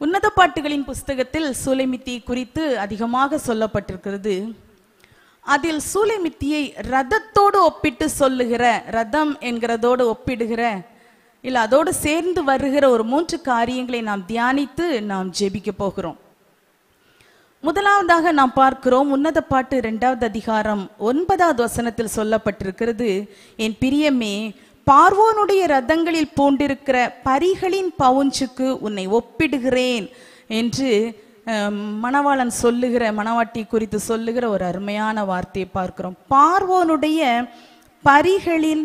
உன்னத பாட்டுகளின் புஸ்தகத்தில் சூலைமித்தி குறித்து அதிகமாக சொல்லப்பட்டிருக்கிறது அதில் சூலைமித்தியை ரதத்தோடு ஒப்பிட்டு சொல்லுகிற ரதம் என்கிறதோடு ஒப்பிடுகிற இல்ல அதோடு சேர்ந்து வருகிற ஒரு மூன்று காரியங்களை நாம் தியானித்து நாம் ஜெபிக்க போகிறோம் முதலாவதாக நாம் பார்க்கிறோம் உன்னத பாட்டு இரண்டாவது அதிகாரம் ஒன்பதாவது வசனத்தில் சொல்லப்பட்டிருக்கிறது என் பிரியமே பார்வோனுடைய ரதங்களில் பூண்டிருக்கிற பரிகளின் பவுஞ்சுக்கு உன்னை ஒப்பிடுகிறேன் என்று அஹ், மணவாளன் சொல்லுகிற மணவாட்டி குறித்து சொல்லுகிற ஒரு அருமையான வார்த்தையை பார்க்கிறோம் பார்வோனுடைய பரிகளின்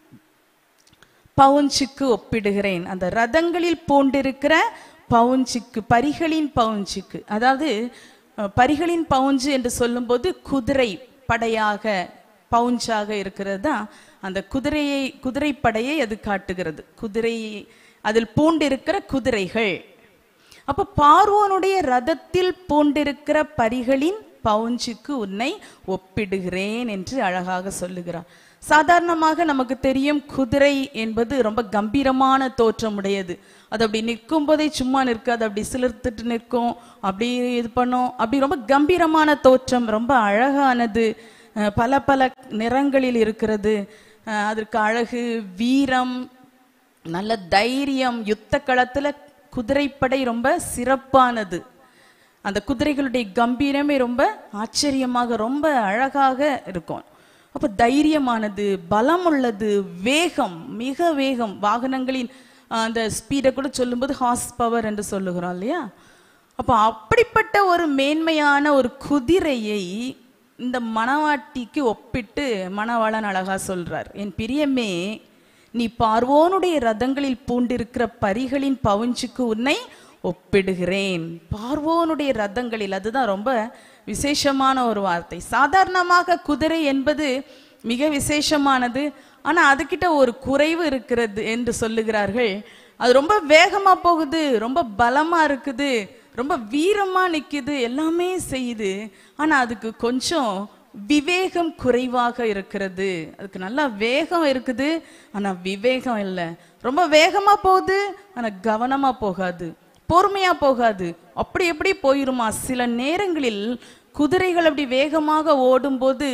பவுஞ்சுக்கு ஒப்பிடுகிறேன் அந்த ரதங்களில் பூண்டிருக்கிற பவுஞ்சுக்கு பரிகளின் பவுஞ்சுக்கு அதாவது அஹ், பரிகளின் பவுஞ்சு என்று சொல்லும்போது குதிரை படையாக பவுஞ்சாக இருக்கிறது தான் அந்த குதிரையை குதிரைப்படையை அது காட்டுகிறது குதிரை அதில் பூண்டிருக்கிற குதிரைகள் அப்ப பார்வோனுடைய ரதத்தில் பூண்டிருக்கிற பரிகளின் பவுஞ்சுக்கு உன்னை ஒப்பிடுகிறேன் என்று அழகாக சொல்லுகிறார் சாதாரணமாக நமக்கு தெரியும் குதிரை என்பது ரொம்ப கம்பீரமான தோற்றம் உடையது அது அப்படி நிற்கும் போதே சும்மா நிற்காது அப்படி சிலிர்த்துட்டு நிற்கும் அப்படி இது பண்ணும் அப்படி ரொம்ப கம்பீரமான தோற்றம் ரொம்ப அழகானது அஹ் பல பல நிறங்களில் இருக்கிறது அஹ் அதற்கு அழகு வீரம் நல்ல தைரியம் யுத்த களத்துல குதிரைப்படை ரொம்ப சிறப்பானது அந்த குதிரைகளுடைய கம்பீரமே ரொம்ப ஆச்சரியமாக ரொம்ப அழகாக இருக்கும் அப்ப தைரியமானது பலம் உள்ளது வேகம் மிக வேகம் வாகனங்களின் அஹ், அந்த ஸ்பீடை கூட சொல்லும்போது ஹார்ஸ் பவர் என்று சொல்லுகிறோம் இல்லையா அப்ப அப்படிப்பட்ட ஒரு மேன்மையான ஒரு குதிரையை இந்த மணவாட்டிக்கு ஒப்பிட்டு மணவாளன் அழகா சொல்றார் என் பிரியமே நீ பார்வோனுடைய ரதங்களில் பூண்டிருக்கிற பரிகளின் பவுஞ்சுக்கு உன்னை ஒப்பிடுகிறேன் பார்வோனுடைய ரதங்களில் அதுதான் ரொம்ப விசேஷமான ஒரு வார்த்தை சாதாரணமாக குதிரை என்பது மிக விசேஷமானது ஆனா அதுகிட்ட ஒரு குறைவு இருக்கிறது என்று சொல்லுகிறார்கள் அது ரொம்ப வேகமா போகுது ரொம்ப பலமா இருக்குது ரொம்ப வீரமா நிக்குது எல்லாமே செய்யுது ஆனா அதுக்கு கொஞ்சம் விவேகம் குறைவாக இருக்கிறது அதுக்கு நல்லா வேகம் இருக்குது ஆனா விவேகம் இல்லை ரொம்ப வேகமா போகுது ஆனா கவனமா போகாது பொறுமையா போகாது அப்படி எப்படி போயிருமா சில நேரங்களில் குதிரைகள் அப்படி வேகமாக ஓடும்போது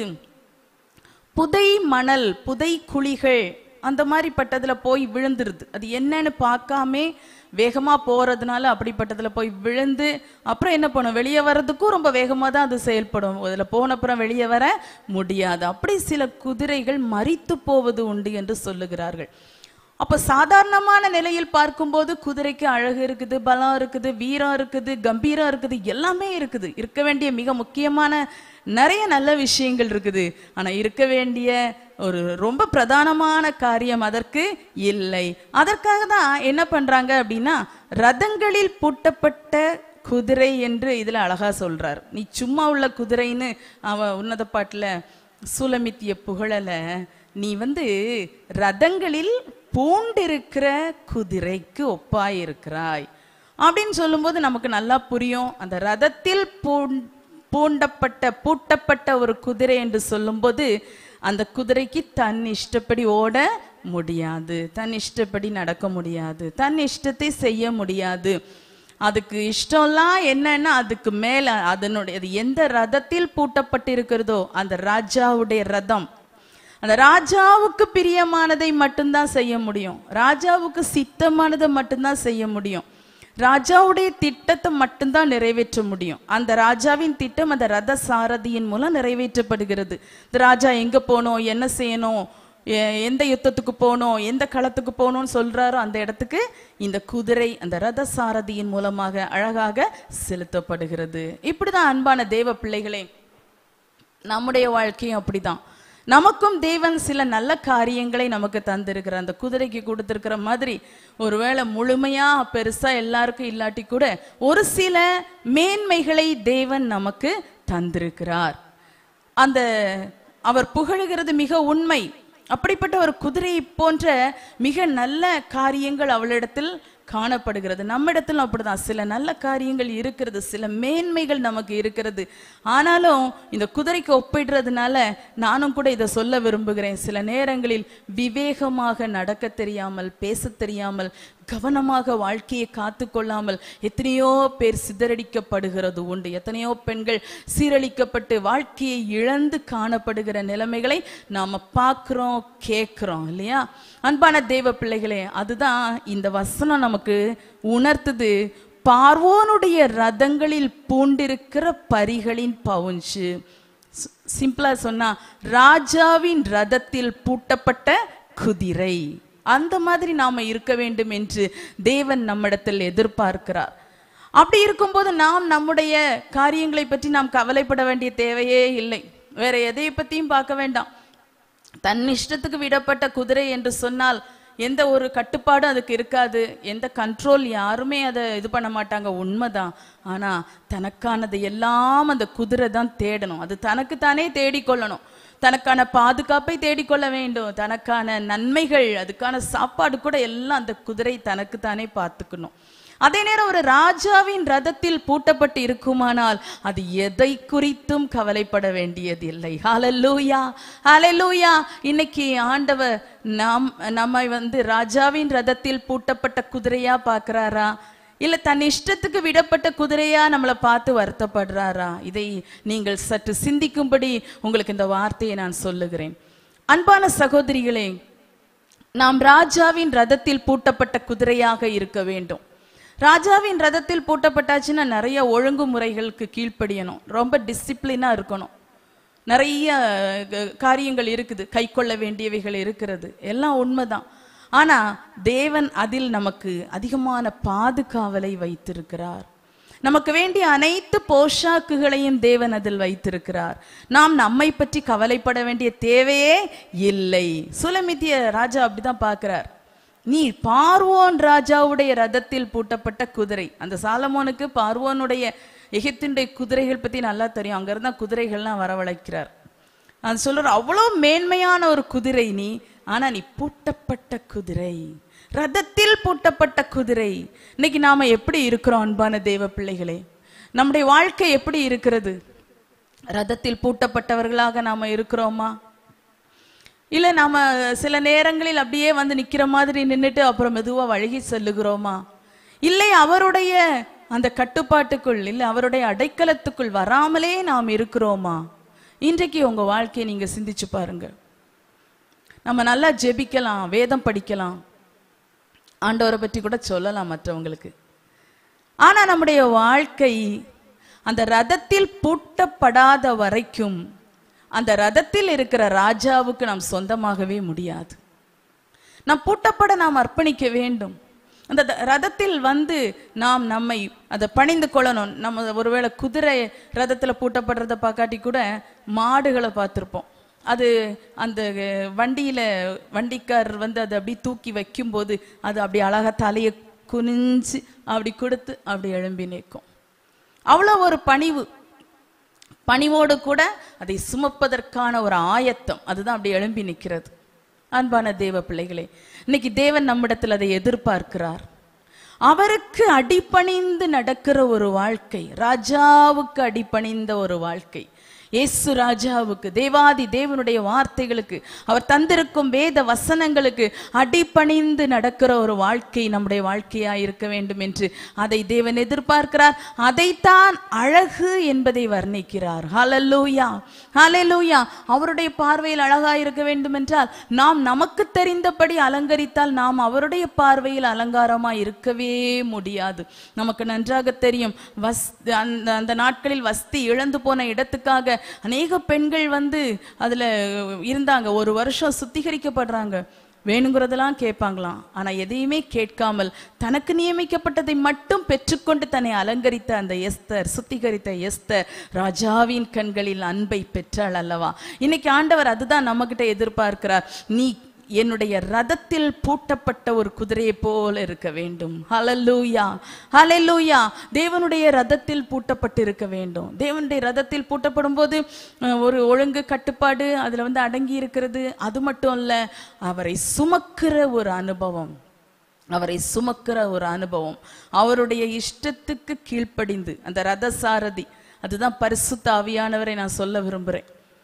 புதை மணல் புதை குழிகள் அந்த மாதிரி பட்டதுல போய் விழுந்துருது அது என்னன்னு பார்க்காம வேகமா போறதுனால அப்படிப்பட்டதுல போய் விழுந்து அப்புறம் என்ன பண்ணும் வெளியே வர்றதுக்கும் ரொம்ப வேகமா தான் அது செயல்படும் அதுல போன அப்புறம் வெளியே வர முடியாது அப்படி சில குதிரைகள் மரித்து போவது உண்டு என்று சொல்லுகிறார்கள் அப்ப சாதாரணமான நிலையில் பார்க்கும்போது குதிரைக்கு அழகு இருக்குது பலம் இருக்குது வீரம் இருக்குது கம்பீரம் இருக்குது எல்லாமே இருக்குது இருக்க வேண்டிய மிக முக்கியமான நிறைய நல்ல விஷயங்கள் இருக்குது ஆனா இருக்க வேண்டிய ஒரு ரொம்ப பிரதானமான காரியம் அதற்கு இல்லை அதற்காக தான் என்ன பண்றாங்க அப்படின்னா ரதங்களில் பூட்டப்பட்ட குதிரை என்று இதுல அழகா சொல்றார் நீ சும்மா உள்ள குதிரைன்னு அவ உன்னத பாட்டுல சுலமித்திய புகழல நீ வந்து ரதங்களில் பூண்டிருக்கிற குதிரைக்கு ஒப்பாயிருக்கிறாய் அப்படின்னு சொல்லும்போது நமக்கு நல்லா புரியும் அந்த ரதத்தில் பூண் பூண்டப்பட்ட பூட்டப்பட்ட ஒரு குதிரை என்று சொல்லும்போது அந்த குதிரைக்கு தன் இஷ்டப்படி ஓட முடியாது தன் இஷ்டப்படி நடக்க முடியாது தன் இஷ்டத்தை செய்ய முடியாது அதுக்கு இஷ்டம்லாம் என்னன்னா அதுக்கு மேல அதனுடைய அது எந்த ரதத்தில் பூட்டப்பட்டிருக்கிறதோ அந்த ராஜாவுடைய ரதம் அந்த ராஜாவுக்கு பிரியமானதை மட்டும்தான் செய்ய முடியும் ராஜாவுக்கு சித்தமானதை மட்டும்தான் செய்ய முடியும் ராஜாவுடைய திட்டத்தை மட்டும்தான் நிறைவேற்ற முடியும் அந்த ராஜாவின் திட்டம் அந்த ரத சாரதியின் மூலம் நிறைவேற்றப்படுகிறது இந்த ராஜா எங்க போகணும் என்ன செய்யணும் எ- எந்த யுத்தத்துக்கு போகணும் எந்த களத்துக்கு போகணும்னு சொல்றாரோ அந்த இடத்துக்கு இந்த குதிரை அந்த ரத சாரதியின் மூலமாக அழகாக செலுத்தப்படுகிறது இப்படிதான் அன்பான தேவ பிள்ளைகளே நம்முடைய வாழ்க்கையும் அப்படிதான் நமக்கும் தேவன் சில நல்ல காரியங்களை நமக்கு தந்திருக்கிற அந்த குதிரைக்கு கொடுத்திருக்கிற மாதிரி ஒருவேளை முழுமையா பெருசா எல்லாருக்கும் இல்லாட்டி கூட ஒரு சில மேன்மைகளை தேவன் நமக்கு தந்திருக்கிறார் அந்த அவர் புகழுகிறது மிக உண்மை அப்படிப்பட்ட ஒரு குதிரையை போன்ற மிக நல்ல காரியங்கள் அவளிடத்தில் காணப்படுகிறது நம்மிடத்தில் அப்படிதான் சில நல்ல காரியங்கள் இருக்கிறது சில மேன்மைகள் நமக்கு இருக்கிறது ஆனாலும் இந்த குதிரைக்கு ஒப்பிடுறதுனால நானும் கூட இதை சொல்ல விரும்புகிறேன் சில நேரங்களில் விவேகமாக நடக்க தெரியாமல் பேச தெரியாமல் கவனமாக வாழ்க்கையை காத்து கொள்ளாமல் எத்தனையோ பேர் சிதறடிக்கப்படுகிறது உண்டு எத்தனையோ பெண்கள் சீரழிக்கப்பட்டு வாழ்க்கையை இழந்து காணப்படுகிற நிலைமைகளை நாம பார்க்கிறோம் கேட்கிறோம் இல்லையா அன்பான தேவ பிள்ளைகளே அதுதான் இந்த வசனம் நமக்கு உணர்த்துது பார்வோனுடைய ரதங்களில் பூண்டிருக்கிற பரிகளின் பவுஞ்சு சி- சிம்பிளா சொன்னா ராஜாவின் ரதத்தில் பூட்டப்பட்ட குதிரை அந்த மாதிரி நாம இருக்க வேண்டும் என்று தேவன் நம்மிடத்தில் எதிர்பார்க்கிறார் அப்படி இருக்கும்போது நாம் நம்முடைய காரியங்களை பற்றி நாம் கவலைப்பட வேண்டிய தேவையே இல்லை வேற எதை பத்தியும் பார்க்க வேண்டாம் தன் இஷ்டத்துக்கு விடப்பட்ட குதிரை என்று சொன்னால் எந்த ஒரு கட்டுப்பாடும் அதுக்கு இருக்காது எந்த கண்ட்ரோல் யாருமே அதை இது பண்ண மாட்டாங்க உண்மைதான் ஆனா தனக்கானது எல்லாம் அந்த குதிரை தான் தேடணும் அது தனக்கு தானே தேடிக்கொள்ளணும் தனக்கான பாதுகாப்பை தேடிக்கொள்ள வேண்டும் தனக்கான நன்மைகள் அதுக்கான சாப்பாடு கூட எல்லாம் அந்த குதிரை தனக்கு தானே பார்த்துக்கணும் அதே நேரம் ஒரு ராஜாவின் ரதத்தில் பூட்டப்பட்டு இருக்குமானால் அது எதை குறித்தும் கவலைப்பட வேண்டியதில்லை ஹalleluya ஹalleluya இன்னைக்கு ஆண்டவர் நாம் நம்மை வந்து ராஜாவின் ரதத்தில் பூட்டப்பட்ட குதிரையா பார்க்கறாரா இல்ல தன் இஷ்டத்துக்கு விடப்பட்ட குதிரையா நம்மளை பார்த்து வருத்தப்படுறாரா இதை நீங்கள் சற்று சிந்திக்கும்படி உங்களுக்கு இந்த வார்த்தையை நான் சொல்லுகிறேன் அன்பான சகோதரிகளே நாம் ராஜாவின் ரதத்தில் பூட்டப்பட்ட குதிரையாக இருக்க வேண்டும் ராஜாவின் ரதத்தில் பூட்டப்பட்டாச்சுன்னா நிறைய ஒழுங்குமுறைகளுக்கு கீழ்ப்படியணும் ரொம்ப டிசிப்ளினா இருக்கணும் நிறைய அஹ், காரியங்கள் இருக்குது கை கொள்ள வேண்டியவைகள் இருக்கிறது எல்லாம் உண்மைதான் ஆனா தேவன் அதில் நமக்கு அதிகமான பாதுகாவலை வைத்திருக்கிறார் நமக்கு வேண்டிய அனைத்து போஷாக்குகளையும் தேவன் அதில் வைத்திருக்கிறார் நாம் நம்மை பற்றி கவலைப்பட வேண்டிய தேவையே இல்லை சுலமித்திய ராஜா அப்படிதான் பார்க்கிறார் நீ பார்வோன் ராஜாவுடைய ரதத்தில் பூட்டப்பட்ட குதிரை அந்த சாலமோனுக்கு பார்வோனுடைய எகிப்தினுடைய குதிரைகள் பத்தி நல்லா தெரியும் அங்க இருந்தா குதிரைகள்லாம் வரவழைக்கிறார் அது சொல்ற அவ்வளோ மேன்மையான ஒரு குதிரை நீ ஆனா நீ பூட்டப்பட்ட குதிரை ரதத்தில் பூட்டப்பட்ட குதிரை இன்னைக்கு நாம எப்படி இருக்கிறோம் அன்பான தேவ பிள்ளைகளே நம்முடைய வாழ்க்கை எப்படி இருக்கிறது ரதத்தில் பூட்டப்பட்டவர்களாக நாம இருக்கிறோமா இல்ல நாம சில நேரங்களில் அப்படியே வந்து நிக்கிற மாதிரி நின்னுட்டு அப்புறம் மெதுவா வழுகி செல்லுகிறோமா இல்லை அவருடைய அந்த கட்டுப்பாட்டுக்குள் இல்லை அவருடைய அடைக்கலத்துக்குள் வராமலே நாம் இருக்கிறோமா இன்றைக்கு உங்க வாழ்க்கையை நீங்க சிந்திச்சு பாருங்க நம்ம நல்லா ஜெபிக்கலாம் வேதம் படிக்கலாம் ஆண்டவரை பற்றி கூட சொல்லலாம் மற்றவங்களுக்கு ஆனா நம்முடைய வாழ்க்கை அந்த ரதத்தில் பூட்டப்படாத வரைக்கும் அந்த ரதத்தில் இருக்கிற ராஜாவுக்கு நாம் சொந்தமாகவே முடியாது நாம் பூட்டப்பட நாம் அர்ப்பணிக்க வேண்டும் அந்த த- ரதத்தில் வந்து நாம் நம்மை அதை பணிந்து கொள்ளணும் நம்ம ஒருவேளை குதிரை ரதத்துல பூட்டப்படுறத பார்க்காட்டி கூட மாடுகளை பார்த்துருப்போம் அது அந்த அஹ், வண்டியில வண்டிக்காரர் வந்து அதை அப்படி தூக்கி வைக்கும்போது அது அப்படி அழகா தலையை குனிஞ்சு அப்படி கொடுத்து அப்படி எழும்பி நிற்கும் அவ்வளோ ஒரு பணிவு பணிவோடு கூட அதை சுமப்பதற்கான ஒரு ஆயத்தம் அதுதான் அப்படி எழும்பி நிற்கிறது அன்பான தேவ பிள்ளைகளே இன்னைக்கு தேவன் நம்மிடத்தில் அதை எதிர்பார்க்கிறார் அவருக்கு அடிபணிந்து நடக்கிற ஒரு வாழ்க்கை ராஜாவுக்கு அடிபணிந்த ஒரு வாழ்க்கை இயேசு ராஜாவுக்கு தேவாதி தேவனுடைய வார்த்தைகளுக்கு அவர் தந்திருக்கும் வேத வசனங்களுக்கு அடிபணிந்து நடக்கிற ஒரு வாழ்க்கை நம்முடைய வாழ்க்கையா இருக்க வேண்டும் என்று அதை தேவன் எதிர்பார்க்கிறார் அதைத்தான் அழகு என்பதை வர்ணிக்கிறார் ஹalleluya ஹalleluya அவருடைய பார்வையில் அழகா இருக்க வேண்டும் என்றால் நாம் நமக்கு தெரிந்தபடி அலங்கரித்தால் நாம் அவருடைய பார்வையில் அலங்காரமா இருக்கவே முடியாது நமக்கு நன்றாக தெரியும் வஸ் அந்த அந்த நாட்களில் வஸ்தி இழந்து போன இடத்துக்காக அநேக பெண்கள் வந்து அதுல இருந்தாங்க ஒரு வருஷம் சுத்திகரிக்கப்படுறாங்க வேணுங்கிறதெல்லாம் கேட்பாங்களாம் ஆனா எதையுமே கேட்காமல் தனக்கு நியமிக்கப்பட்டதை மட்டும் பெற்றுக்கொண்டு தன்னை அலங்கரித்த அந்த எஸ்தர் சுத்திகரித்த எஸ்தர் ராஜாவின் கண்களில் அன்பை பெற்றாள் அல்லவா இன்னைக்கு ஆண்டவர் அதுதான் நம்மகிட்ட எதிர்பார்க்கிறார் நீ என்னுடைய ரதத்தில் பூட்டப்பட்ட ஒரு குதிரையை போல இருக்க வேண்டும் ஹalleluya ஹalleluya தேவனுடைய ரதத்தில் பூட்டப்பட்டு இருக்க வேண்டும் தேவனுடைய ரதத்தில் பூட்டப்படும் போது அஹ், ஒரு ஒழுங்கு கட்டுப்பாடு அதுல வந்து அடங்கி இருக்கிறது அது மட்டும் இல்ல அவரை சுமக்கிற ஒரு அனுபவம் அவரை சுமக்கிற ஒரு அனுபவம் அவருடைய இஷ்டத்துக்கு கீழ்ப்படிந்து அந்த ரத சாரதி அதுதான் பரிசுத்த ஆவியானவரை நான் சொல்ல விரும்புறேன்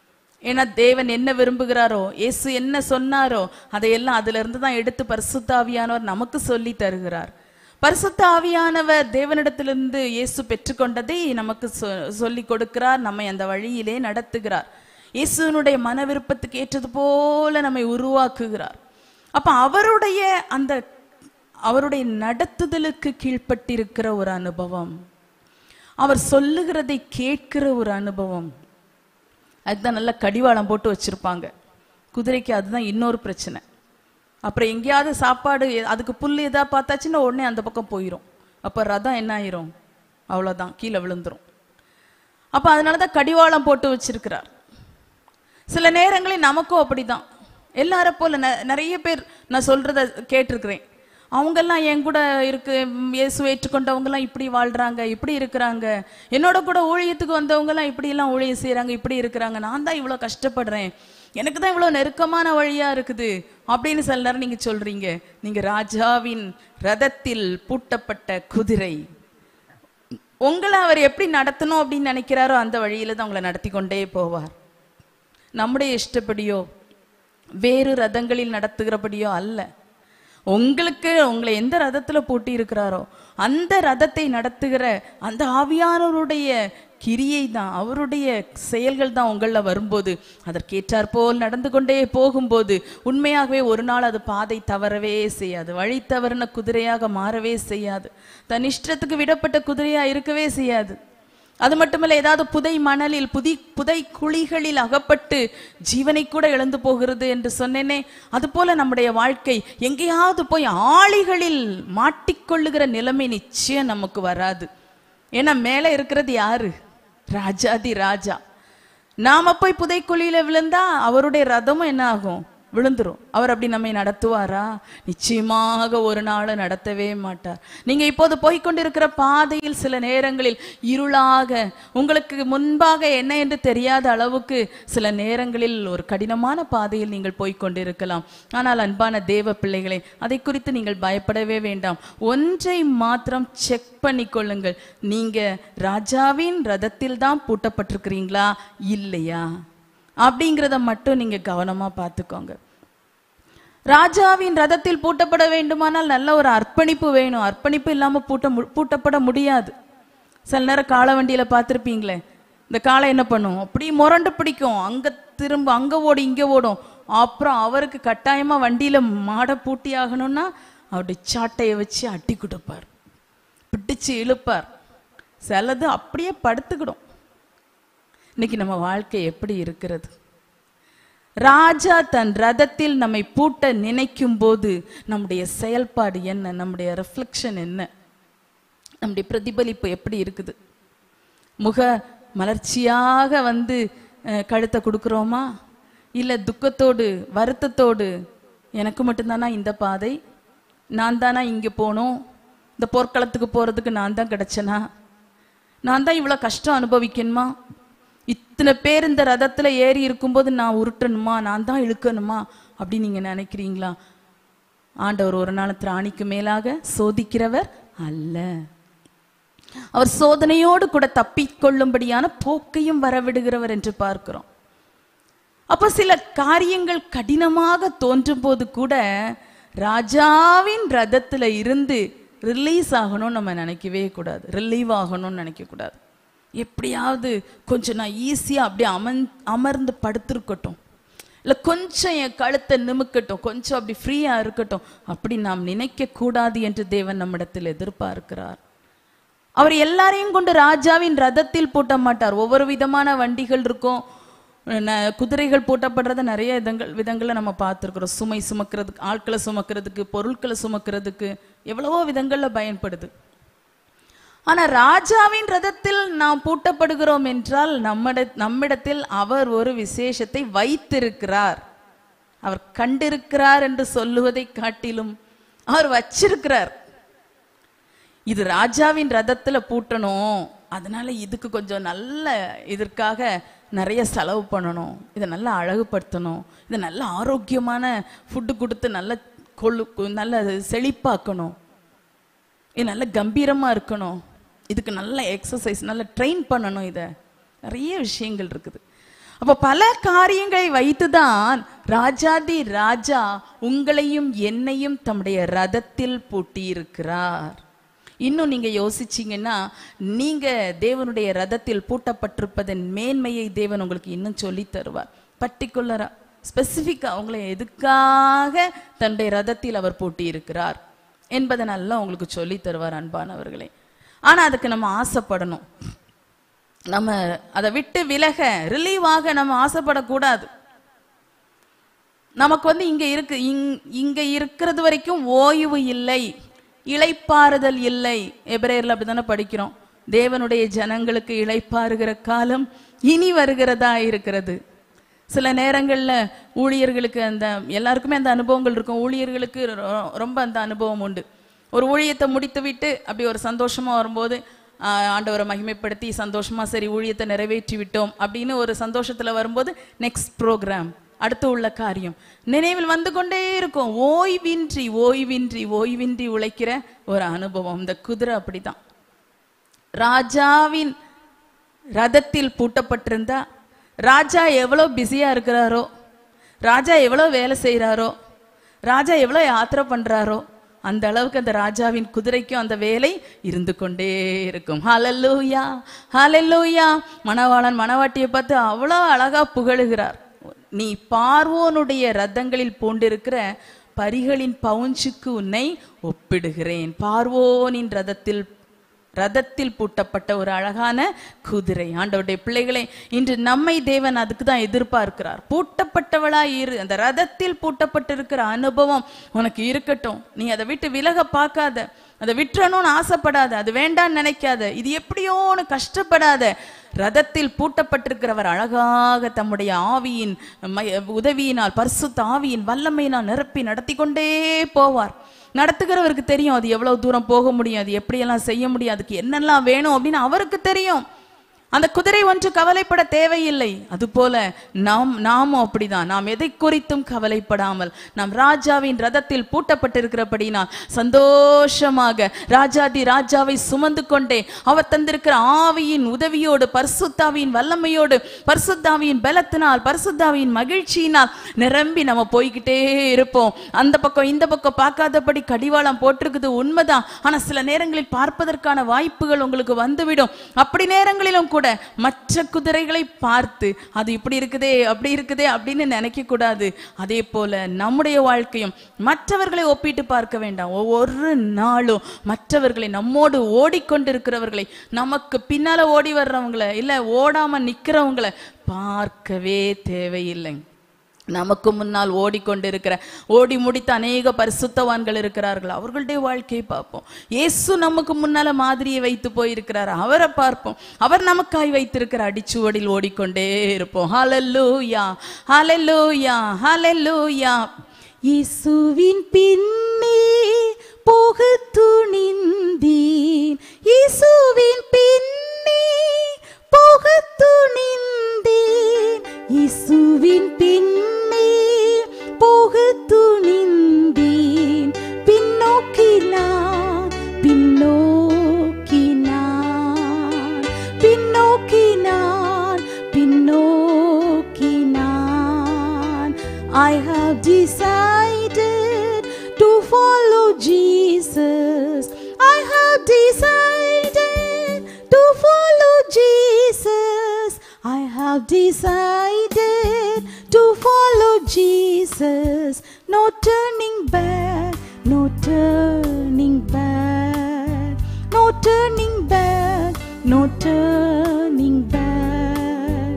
ஏன்னா தேவன் என்ன விரும்புகிறாரோ இயேசு என்ன சொன்னாரோ அதையெல்லாம் அதுல இருந்து தான் எடுத்து பரிசுத்த ஆவியானவர் நமக்கு சொல்லி தருகிறார் பரிசுத்த ஆவியானவர் தேவனிடத்திலிருந்து இயேசு பெற்றுக்கொண்டதை நமக்கு சொ- சொல்லிக் கொடுக்கிறார் நம்மை அந்த வழியிலே நடத்துகிறார் இயேசுனுடைய மன விருப்பத்துக்கு ஏற்றது போல நம்மை உருவாக்குகிறார் அப்ப அவருடைய அந்த அவருடைய நடத்துதலுக்கு கீழ்ப்பட்டிருக்கிற ஒரு அனுபவம் அவர் சொல்லுகிறதை கேட்கிற ஒரு அனுபவம் அதுதான் நல்ல கடிவாளம் போட்டு வச்சிருப்பாங்க குதிரைக்கு அதுதான் இன்னொரு பிரச்சனை அப்புறம் எங்கேயாவது சாப்பாடு எ- அதுக்கு புல் எதா பார்த்தாச்சுன்னா உடனே அந்த பக்கம் போயிடும் அப்போ ரதம் என்ன ஆயிரும் அவ்வளோதான் கீழே விழுந்துரும் அப்போ அதனால தான் கடிவாளம் போட்டு வச்சிருக்கிறார் சில நேரங்களில் நமக்கும் அப்படிதான் எல்லார போல ந- நிறைய பேர் நான் சொல்றத கேட்டிருக்கிறேன் அவங்கெல்லாம் என் கூட இருக்கு ம், இயேசுவை ஏற்றுக்கொண்டவங்கெல்லாம் இப்படி வாழ்றாங்க இப்படி இருக்கிறாங்க என்னோட கூட ஊழியத்துக்கு வந்தவங்கெல்லாம் இப்படி எல்லாம் ஊழியம் செய்றாங்க இப்படி இருக்கிறாங்க நான் தான் இவ்வளோ கஷ்டப்படுறேன் எனக்கு தான் இவ்வளோ நெருக்கமான வழியா இருக்குது அப்படின்னு சில நேரம் நீங்க சொல்றீங்க நீங்க ராஜாவின் ரதத்தில் பூட்டப்பட்ட குதிரை உங்களை அவர் எப்படி நடத்தணும் அப்படின்னு நினைக்கிறாரோ அந்த வழியில தான் உங்களை நடத்தி கொண்டே போவார் நம்முடைய இஷ்டப்படியோ வேறு ரதங்களில் நடத்துகிறபடியோ அல்ல உங்களுக்கு உங்களை எந்த ரதத்துல பூட்டி இருக்கிறாரோ அந்த ரதத்தை நடத்துகிற அந்த ஆவியானவருடைய கிரியை தான் அவருடைய செயல்கள் தான் உங்களில் வரும்போது அதற்கேற்றாற் போல் நடந்து கொண்டே போகும்போது உண்மையாகவே ஒரு நாள் அது பாதை தவறவே செய்யாது வழி தவறின குதிரையாக மாறவே செய்யாது தன் இஷ்டத்துக்கு விடப்பட்ட குதிரையா இருக்கவே செய்யாது அது மட்டுமல்ல ஏதாவது புதை மணலில் புதி புதை குழிகளில் அகப்பட்டு ஜீவனை கூட இழந்து போகிறது என்று சொன்னேனே அதுபோல நம்முடைய வாழ்க்கை எங்கேயாவது போய் ஆளிகளில் மாட்டிக்கொள்ளுகிற நிலைமை நிச்சயம் நமக்கு வராது ஏன்னா மேலே இருக்கிறது யாரு ராஜாதி ராஜா நாம போய் புதைக்குழியில விழுந்தா அவருடைய ரதமும் என்ன ஆகும் விழுந்துரும் அவர் அப்படி நம்மை நடத்துவாரா நிச்சயமாக ஒரு நாள் நடத்தவே மாட்டார் நீங்க இப்போது போய்க்கொண்டிருக்கிற பாதையில் சில நேரங்களில் இருளாக உங்களுக்கு முன்பாக என்ன என்று தெரியாத அளவுக்கு சில நேரங்களில் ஒரு கடினமான பாதையில் நீங்கள் போய்க்கொண்டிருக்கலாம் ஆனால் அன்பான தேவ பிள்ளைகளே அதை குறித்து நீங்கள் பயப்படவே வேண்டாம் ஒன்றை மாத்திரம் செக் பண்ணிக்கொள்ளுங்கள் நீங்க ராஜாவின் ரதத்தில் தான் பூட்டப்பட்டிருக்கிறீங்களா இல்லையா அப்படிங்கிறத மட்டும் நீங்க கவனமா பார்த்துக்கோங்க ராஜாவின் ரதத்தில் பூட்டப்பட வேண்டுமானால் நல்ல ஒரு அர்ப்பணிப்பு வேணும் அர்ப்பணிப்பு இல்லாம பூட்ட மு- பூட்டப்பட முடியாது சில நேரம் காளை வண்டியில பார்த்துருப்பீங்களே இந்த காளை என்ன பண்ணும் அப்படி முரண்டு பிடிக்கும் அங்க திரும்ப அங்க ஓடும் இங்க ஓடும் அப்புறம் அவருக்கு கட்டாயமா வண்டியில மாடை பூட்டி ஆகணும்னா அவருடைய சாட்டையை வச்சு அட்டி கொடுப்பார் பிடிச்சு இழுப்பார் சிலது அப்படியே படுத்துக்கிடும் இன்னைக்கு நம்ம வாழ்க்கை எப்படி இருக்கிறது ராஜா தன் ரதத்தில் நம்மை பூட்ட நினைக்கும் போது நம்முடைய செயல்பாடு என்ன நம்முடைய ரிஃப்ளெக்ஷன் என்ன நம்முடைய பிரதிபலிப்பு எப்படி இருக்குது முக மலர்ச்சியாக வந்து அஹ், கழுத்தை கொடுக்குறோமா இல்லை துக்கத்தோடு வருத்தத்தோடு எனக்கு மட்டும்தானா இந்த பாதை நான் தானா இங்கே போகணும் இந்த போர்க்களத்துக்கு போகிறதுக்கு நான் தான் கிடைச்சனா நான் தான் இவ்வளோ கஷ்டம் அனுபவிக்கணுமா இத்தனை பேர் இந்த ரதத்துல ஏறி இருக்கும்போது நான் உருட்டணுமா நான் தான் இழுக்கணுமா அப்படி நீங்க நினைக்கிறீங்களா ஆண்டவர் ஒரு நாள் திராணிக்கு மேலாக சோதிக்கிறவர் அல்ல அவர் சோதனையோடு கூட தப்பிக்கொள்ளும்படியான போக்கையும் வரவிடுகிறவர் என்று பார்க்கிறோம் அப்போ சில காரியங்கள் கடினமாக தோன்றும் போது கூட ராஜாவின் ரதத்துல இருந்து ரிலீஸ் ஆகணும்னு நம்ம நினைக்கவே கூடாது ரிலீவ் ஆகணும்னு நினைக்க கூடாது எப்படியாவது கொஞ்சம் நான் ஈஸியாக அப்படியே அமன் அமர்ந்து படுத்திருக்கட்டும் இல்லை கொஞ்சம் என் கழுத்தை நிமுக்கட்டும் கொஞ்சம் அப்படி ஃப்ரீயாக இருக்கட்டும் அப்படி நாம் நினைக்க கூடாது என்று தேவன் நம்மிடத்தில் எதிர்பார்க்கிறார் அவர் எல்லாரையும் கொண்டு ராஜாவின் ரதத்தில் பூட்ட மாட்டார் ஒவ்வொரு விதமான வண்டிகள் இருக்கும் ந- குதிரைகள் பூட்டப்படுறத நிறைய விதங்கள் விதங்களை நம்ம பார்த்துருக்குறோம் சுமை சுமக்கிறதுக்கு ஆட்களை சுமக்கிறதுக்கு பொருட்களை சுமக்கிறதுக்கு எவ்வளவோ விதங்கள்ல பயன்படுது ஆனா ராஜாவின் ரதத்தில் நாம் பூட்டப்படுகிறோம் என்றால் நம்மிட நம்மிடத்தில் அவர் ஒரு விசேஷத்தை வைத்திருக்கிறார் அவர் கண்டிருக்கிறார் என்று சொல்லுவதை காட்டிலும் அவர் வச்சிருக்கிறார் இது ராஜாவின் ரதத்துல பூட்டணும் அதனால இதுக்கு கொஞ்சம் நல்ல இதற்காக நிறைய செலவு பண்ணணும் இதை நல்லா அழகுபடுத்தணும் இதை நல்ல ஆரோக்கியமான ஃபுட்டு கொடுத்து நல்ல கொள்ளு நல்ல செழிப்பாக்கணும் இது நல்ல கம்பீரமா இருக்கணும் இதுக்கு நல்ல எக்ஸசைஸ் நல்ல ட்ரெயின் பண்ணணும் இதை நிறைய விஷயங்கள் இருக்குது அப்ப பல காரியங்களை வைத்துதான் ராஜாதி ராஜா உங்களையும் என்னையும் தம்முடைய ரதத்தில் பூட்டியிருக்கிறார் இன்னும் நீங்க யோசிச்சீங்கன்னா நீங்க தேவனுடைய ரதத்தில் பூட்டப்பட்டிருப்பதன் மேன்மையை தேவன் உங்களுக்கு இன்னும் சொல்லி தருவார் பர்டிகுலரா ஸ்பெசிஃபிக்கா உங்களை எதுக்காக தன்னுடைய ரதத்தில் அவர் பூட்டி இருக்கிறார் என்பதை நல்லா உங்களுக்கு சொல்லி தருவார் அன்பானவர்களே ஆனா அதுக்கு நம்ம ஆசைப்படணும் நம்ம அதை விட்டு விலக ரிலீவ் ஆக நம்ம ஆசைப்படக்கூடாது நமக்கு வந்து இங்க இருக்கு இங்- இங்க இருக்கிறது வரைக்கும் ஓய்வு இல்லை இளைப்பாறுதல் இல்லை எபிரேயர்ல அப்படிதானே படிக்கிறோம் தேவனுடைய ஜனங்களுக்கு இளைப்பாறுகிற காலம் இனி வருகிறதா இருக்கிறது சில நேரங்கள்ல ஊழியர்களுக்கு அந்த எல்லாருக்குமே அந்த அனுபவங்கள் இருக்கும் ஊழியர்களுக்கு ரொ- ரொம்ப அந்த அனுபவம் உண்டு ஒரு ஊழியத்தை முடித்து விட்டு அப்படி ஒரு சந்தோஷமா வரும்போது ஆஹ், ஆண்டவரை மகிமைப்படுத்தி சந்தோஷமா சரி ஊழியத்தை நிறைவேற்றி விட்டோம் அப்படின்னு ஒரு சந்தோஷத்துல வரும்போது நெக்ஸ்ட் ப்ரோக்ராம் அடுத்து உள்ள காரியம் நினைவில் வந்து கொண்டே இருக்கும் ஓய்வின்றி ஓய்வின்றி ஓய்வின்றி உழைக்கிற ஒரு அனுபவம் இந்த குதிரை அப்படிதான் ராஜாவின் ரதத்தில் பூட்டப்பட்டிருந்தா ராஜா எவ்வளவு பிஸியா இருக்கிறாரோ ராஜா எவ்வளவு வேலை செய்றாரோ ராஜா எவ்வளவு யாத்திரை பண்றாரோ அந்த அளவுக்கு அந்த ராஜாவின் குதிரைக்கும் அந்த வேலை இருந்து கொண்டே இருக்கும் ஹalleluya ஹalleluya மணவாளன் மணவாட்டியை பார்த்து அவ்வளோ அழகா புகழுகிறார் நீ பார்வோனுடைய ரதங்களில் பூண்டிருக்கிற பரிகளின் பவுஞ்சுக்கு உன்னை ஒப்பிடுகிறேன் பார்வோனின் ரதத்தில் ரதத்தில் பூட்டப்பட்ட ஒரு அழகான குதிரை ஆண்டவருடைய பிள்ளைகளே இன்று நம்மை தேவன் அதுக்கு தான் எதிர்பார்க்கிறார் பூட்டப்பட்டவளா இரு அந்த ரதத்தில் பூட்டப்பட்டிருக்கிற அனுபவம் உனக்கு இருக்கட்டும் நீ அதை விட்டு விலக பார்க்காத அதை விட்டுறணும்னு ஆசைப்படாத அது வேண்டாம்னு நினைக்காத இது எப்படியோன்னு கஷ்டப்படாத ரதத்தில் பூட்டப்பட்டிருக்கிறவர் அழகாக தம்முடைய ஆவியின் ம- உதவியினால் பரிசுத்த ஆவியின் வல்லமையினால் நிரப்பி நடத்தி கொண்டே போவார் நடத்துகிறவருக்கு தெரியும் அது எவ்வளவு தூரம் போக முடியும் அது எப்படியெல்லாம் செய்ய முடியும் அதுக்கு என்னெல்லாம் வேணும் அப்படின்னு அவருக்கு தெரியும் அந்த குதிரை ஒன்று கவலைப்பட தேவையில்லை அதுபோல நாம் நாமும் அப்படிதான் நாம் எதை குறித்தும் கவலைப்படாமல் நாம் ராஜாவின் ரதத்தில் பூட்டப்பட்டிருக்கிறபடினால் சந்தோஷமாக ராஜாதி ராஜாவை சுமந்து கொண்டே அவர் தந்திருக்கிற ஆவியின் உதவியோடு பரிசுத்தாவியின் வல்லமையோடு பரிசுத்தாவியின் பலத்தினால் பரிசுத்தாவியின் மகிழ்ச்சியினால் நிரம்பி நம்ம போய்கிட்டே இருப்போம் அந்த பக்கம் இந்த பக்கம் பார்க்காதபடி கடிவாளம் போட்டிருக்குது உண்மைதான் ஆனா சில நேரங்களில் பார்ப்பதற்கான வாய்ப்புகள் உங்களுக்கு வந்துவிடும் அப்படி நேரங்களிலும் கூட மற்ற குதிரைகளை பார்த்து அது இப்படி இருக்குதே அப்படி இருக்குதே அப்படின்னு நினைக்க கூடாது அதே போல நம்முடைய வாழ்க்கையும் மற்றவர்களை ஒப்பிட்டு பார்க்க வேண்டாம் ஒவ்வொரு நாளும் மற்றவர்களை நம்மோடு ஓடிக்கொண்டிருக்கிறவர்களை நமக்கு பின்னால ஓடி வர்றவங்கள இல்ல ஓடாம நிக்கிறவங்கள பார்க்கவே தேவையில்லை நமக்கு முன்னால் ஓடிக்கொண்டிருக்கிற ஓடி முடித்த அநேக பரிசுத்தவான்கள் இருக்கிறார்கள் அவர்களுடைய வாழ்க்கையை பார்ப்போம் இயேசு நமக்கு முன்னால மாதிரியை வைத்து போயிருக்கிறார் அவரை பார்ப்போம் அவர் நமக்காய் வைத்திருக்கிற அடிச்சுவடில் ஓடிக்கொண்டே இருப்போம் ஹalleluya ஹalleluya ஹalleluya இயேசுவின் பின்னே போக துணிந்தேன் இயேசுவின் பின்னே போக துணிந்தேன் இயேசுவின் பின்னே போக துணிந்தேன் பின்னோக்கி நான் பின்னோக்கி நான் பின்னோக்கி நான் பின்னோக்கி நான் I have decided to follow Jesus. I have decided to follow Jesus. I have decided to follow Jesus. No turning back, no turning back, no turning back, no turning back.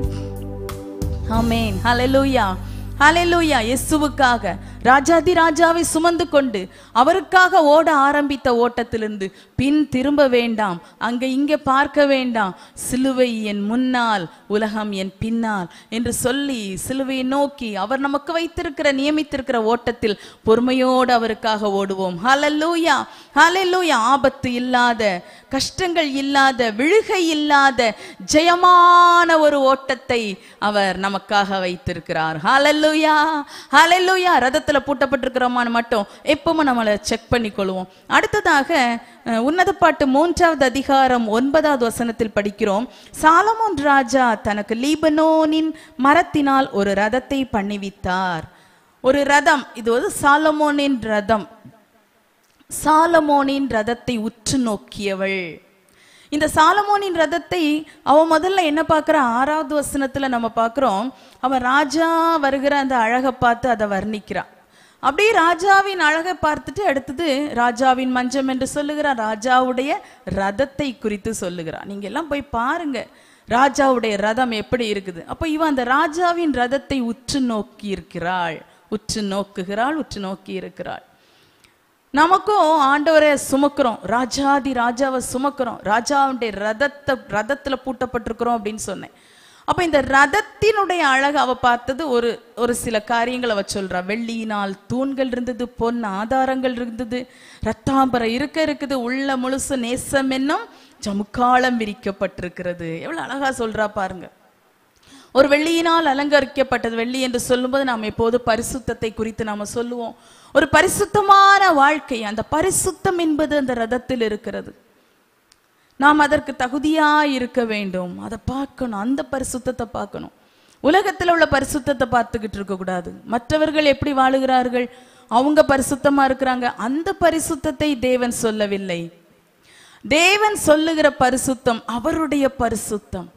ஆமென் ஹalleluya ஹalleluya இயேசுவுக்காக ராஜாதி ராஜாவை சுமந்து கொண்டு அவருக்காக ஓட ஆரம்பித்த ஓட்டத்திலிருந்து பின் திரும்ப வேண்டாம் அங்க இங்க பார்க்க வேண்டாம் சிலுவை என் முன்னால் உலகம் என் பின்னால் என்று சொல்லி சிலுவையை நோக்கி அவர் நமக்கு வைத்திருக்கிற நியமித்திருக்கிற ஓட்டத்தில் பொறுமையோடு அவருக்காக ஓடுவோம் ஹalleluya ஹalleluya ஆபத்து இல்லாத கஷ்டங்கள் இல்லாத விழுகை இல்லாத ஜெயமான ஒரு ஓட்டத்தை அவர் நமக்காக வைத்திருக்கிறார் ஹalleluya ஹalleluya ரதத்துல பூட்டப்பட்டிருக்கிறோமான்னு மட்டும் எப்பவும் நம்மளை செக் பண்ணிக்கொள்வோம் அடுத்ததாக அஹ், உன்னத பாட்டு மூன்றாவது அதிகாரம் ஒன்பதாவது வசனத்தில் படிக்கிறோம் சாலமோன் ராஜா தனக்கு லீபனோனின் மரத்தினால் ஒரு ரதத்தை பண்ணிவித்தார் ஒரு ரதம் இது ஒரு சாலமோனின் ரதம் சாலமோனின் ரதத்தை உற்று நோக்கியவள் இந்த சாலமோனின் ரதத்தை அவ முதல்ல என்ன பார்க்கறா ஆறாவது வசனத்துல நம்ம பார்க்கிறோம் அவன் ராஜா வருகிற அந்த அழகை பார்த்து அதை வர்ணிக்கிறா அப்படியே ராஜாவின் அழகை பார்த்துட்டு அடுத்தது ராஜாவின் மஞ்சம் என்று சொல்லுகிறார் ராஜாவுடைய ரதத்தை குறித்து சொல்லுகிறா நீங்க எல்லாம் போய் பாருங்க ராஜாவுடைய ரதம் எப்படி இருக்குது அப்ப இவன் அந்த ராஜாவின் ரதத்தை உற்று நோக்கி இருக்கிறாள் உற்று நோக்குகிறாள் உற்று நோக்கி இருக்கிறாள் நமக்கும் ஆண்டவரை சுமக்கிறோம் ராஜாதி ராஜாவை சுமக்கிறோம் ராஜாவுடைய ரதத்தை ரதத்துல பூட்டப்பட்டிருக்கிறோம் அப்படின்னு சொன்னேன் அப்ப இந்த ரதத்தினுடைய அழகு அவ பார்த்தது ஒரு ஒரு சில காரியங்களை அவ சொல்றா வெள்ளியினால் தூண்கள் இருந்தது பொன் ஆதாரங்கள் இருந்தது ரத்தாம்பரம் இருக்க இருக்குது உள்ள முழுசு நேசம் என்னும் ஜமுக்காலம் விரிக்கப்பட்டிருக்கிறது எவ்வளவு அழகா சொல்றா பாருங்க ஒரு வெள்ளியினால் அலங்கரிக்கப்பட்டது வெள்ளி என்று சொல்லும்போது நாம் எப்போது பரிசுத்தத்தை குறித்து நாம சொல்லுவோம் ஒரு பரிசுத்தமான வாழ்க்கை அந்த பரிசுத்தம் என்பது அந்த ரதத்தில் இருக்கிறது நாம் அதற்கு தகுதியா இருக்க வேண்டும் அதை பார்க்கணும் அந்த பரிசுத்தத்தை பார்க்கணும் உலகத்துல உள்ள பரிசுத்தத்தை பார்த்துக்கிட்டு இருக்க கூடாது மற்றவர்கள் எப்படி வாழுகிறார்கள் அவங்க பரிசுத்தமா இருக்கிறாங்க அந்த பரிசுத்தத்தை தேவன் சொல்லவில்லை தேவன் சொல்லுகிற பரிசுத்தம் அவருடைய பரிசுத்தம்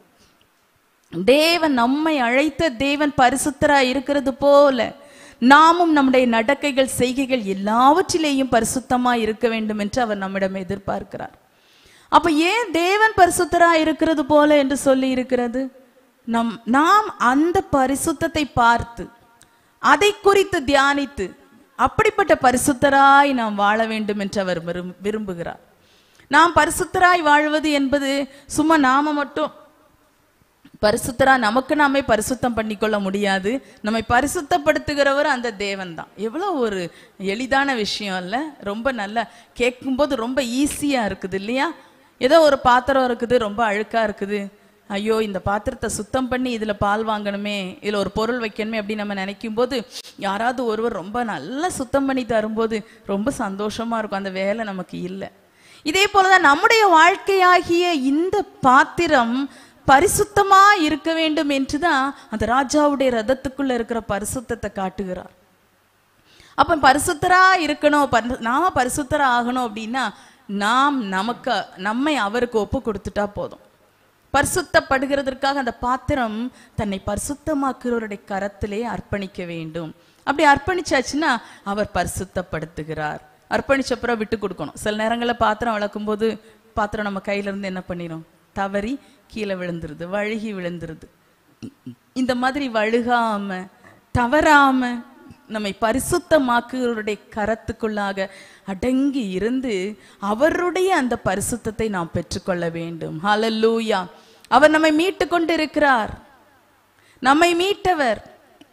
தேவன் நம்மை அழைத்த தேவன் பரிசுத்தராய் இருக்கிறது போல நாமும் நம்முடைய நடக்கைகள் செய்கைகள் எல்லாவற்றிலேயும் பரிசுத்தமாய் இருக்க வேண்டும் என்று அவர் நம்மிடம் எதிர்பார்க்கிறார் அப்ப ஏன் தேவன் பரிசுத்தராய் இருக்கிறது போல என்று சொல்லி இருக்கிறது நம் நாம் அந்த பரிசுத்தத்தை பார்த்து அதை குறித்து தியானித்து அப்படிப்பட்ட பரிசுத்தராய் நாம் வாழ வேண்டும் என்று அவர் விரும்- விரும்புகிறார் நாம் பரிசுத்தராய் வாழ்வது என்பது சும்மா நாம மட்டும் பரிசுத்தரா நமக்கு நாமே பரிசுத்தம் பண்ணிக்கொள்ள முடியாது நம்மை பரிசுத்தப்படுத்துகிறவர் அந்த தேவன் தான் எவ்வளோ ஒரு எளிதான விஷயம் இல்ல ரொம்ப நல்லா கேட்கும்போது ரொம்ப ஈஸியா இருக்குது இல்லையா ஏதோ ஒரு பாத்திரம் இருக்குது ரொம்ப அழுக்கா இருக்குது ஐயோ இந்த பாத்திரத்தை சுத்தம் பண்ணி இதுல பால் வாங்கணுமே இதுல ஒரு பொருள் வைக்கணுமே அப்படின்னு நம்ம நினைக்கும் போது யாராவது ஒருவர் ரொம்ப நல்லா சுத்தம் பண்ணி தரும்போது ரொம்ப சந்தோஷமா இருக்கும் அந்த வேலை நமக்கு இல்லை இதே போலதான் நம்முடைய வாழ்க்கையாகிய இந்த பாத்திரம் பரிசுத்தமா இருக்க வேண்டும் என்றுதான் அந்த ராஜாவுடைய ரதத்துக்குள்ள இருக்கிற பரிசுத்தத்தை காட்டுகிறார் அப்ப பரிசுத்தரா இருக்கணும் பரி- நாம பரிசுத்தரா ஆகணும் அப்படின்னா நாம் நமக்கு நம்மை அவருக்கு ஒப்பு கொடுத்துட்டா போதும் பரிசுத்தப்படுகிறதற்காக அந்த பாத்திரம் தன்னை பரிசுத்தமாக்குறவருடைய கரத்திலே அர்ப்பணிக்க வேண்டும் அப்படி அர்ப்பணிச்சாச்சுன்னா அவர் பரிசுத்தப்படுத்துகிறார் அர்ப்பணிச்சப்புறம் விட்டு கொடுக்கணும் சில நேரங்களில் பாத்திரம் விளக்கும் போது பாத்திரம் நம்ம கையில இருந்து என்ன பண்ணிரும் தவறி கீழே விழுந்துருது வழுகி விழுந்துருது இந்த மாதிரி வழுகாம தவறாம நம்மை பரிசுத்தமாக்குவருடைய கரத்துக்குள்ளாக அடங்கி இருந்து அவருடைய அந்த பரிசுத்தத்தை நாம் பெற்றுக்கொள்ள வேண்டும் ஹalleluya அவர் நம்மை மீட்டு கொண்டிருக்கிறார் நம்மை மீட்டவர்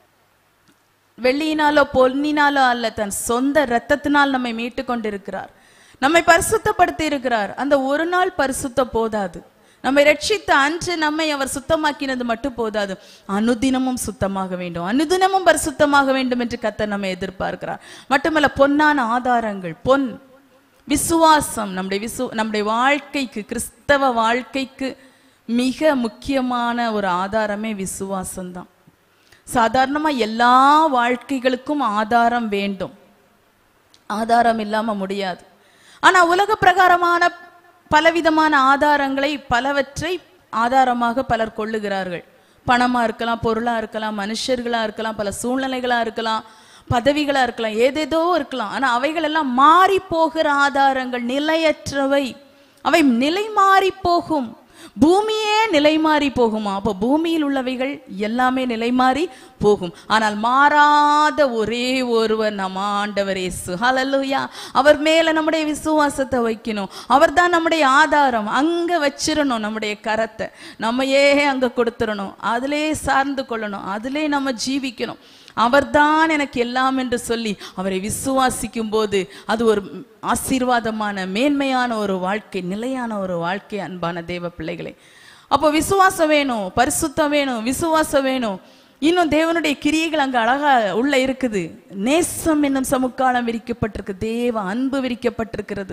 வெள்ளியினாலோ பொன்னினாலோ அல்ல தன் சொந்த இரத்தத்தினால் நம்மை மீட்டு கொண்டிருக்கிறார் நம்மை பரிசுத்தப்படுத்தி இருக்கிறார் அந்த ஒரு நாள் பரிசுத்த போதாது நம்மை ரட்சித்த அன்று நம்மை அவர் சுத்தமாக்கினது மட்டும் போதாது அனுதினமும் சுத்தமாக வேண்டும் அனுதினமும் பரிசுத்தமாக வேண்டும் என்று கர்த்தர் நம்மை எதிர்பார்க்கிறார் மட்டுமல்ல பொன்னான ஆதாரங்கள் பொன் விசுவாசம் நம்முடைய விசு நம்முடைய வாழ்க்கைக்கு கிறிஸ்தவ வாழ்க்கைக்கு மிக முக்கியமான ஒரு ஆதாரமே விசுவாசம்தான் சாதாரணமா எல்லா வாழ்க்கைகளுக்கும் ஆதாரம் வேண்டும் ஆதாரம் இல்லாம முடியாது ஆனா உலக பிரகாரமான பலவிதமான ஆதாரங்களை பலவற்றை ஆதாரமாக பலர் கொள்ளுகிறார்கள் பணமா இருக்கலாம் பொருளா இருக்கலாம் மனுஷர்களா இருக்கலாம் பல சூழ்நிலைகளா இருக்கலாம் பதவிகளா இருக்கலாம் ஏதேதோ இருக்கலாம் ஆனா அவைகள் எல்லாம் மாறி போகிற ஆதாரங்கள் நிலையற்றவை அவை நிலை மாறி போகும் பூமியே நிலை மாறி போகுமா அப்போ பூமியில் உள்ளவைகள் எல்லாமே நிலை மாறி போகும் ஆனால் மாறாத ஒரே ஒருவர் நம் ஆண்டவர் இயேசு ஹalleluya அவர் மேல நம்முடைய விசுவாசத்தை வைக்கணும் அவர்தான் நம்முடைய ஆதாரம் அங்க வச்சிரணும் நம்முடைய கரத்தை நம்மையே அங்க கொடுத்துடணும் அதிலே சார்ந்து கொள்ளணும் அதிலே நம்ம ஜீவிக்கணும் அவர்தான் எனக்கு எல்லாம் என்று சொல்லி அவரை விசுவாசிக்கும் போது அது ஒரு ஆசீர்வாதமான மேன்மையான ஒரு வாழ்க்கை நிலையான ஒரு வாழ்க்கை அன்பான தேவ பிள்ளைகளே அப்போ விசுவாசம் வேணும் பரிசுத்தம் வேணும் விசுவாசம் வேணும் இன்னும் தேவனுடைய கிரியைகள் அங்க அழகா உள்ள இருக்குது நேசம் என்னும் சமுக்காலம் விரிக்கப்பட்டிருக்கு தேவ அன்பு விரிக்கப்பட்டிருக்கிறது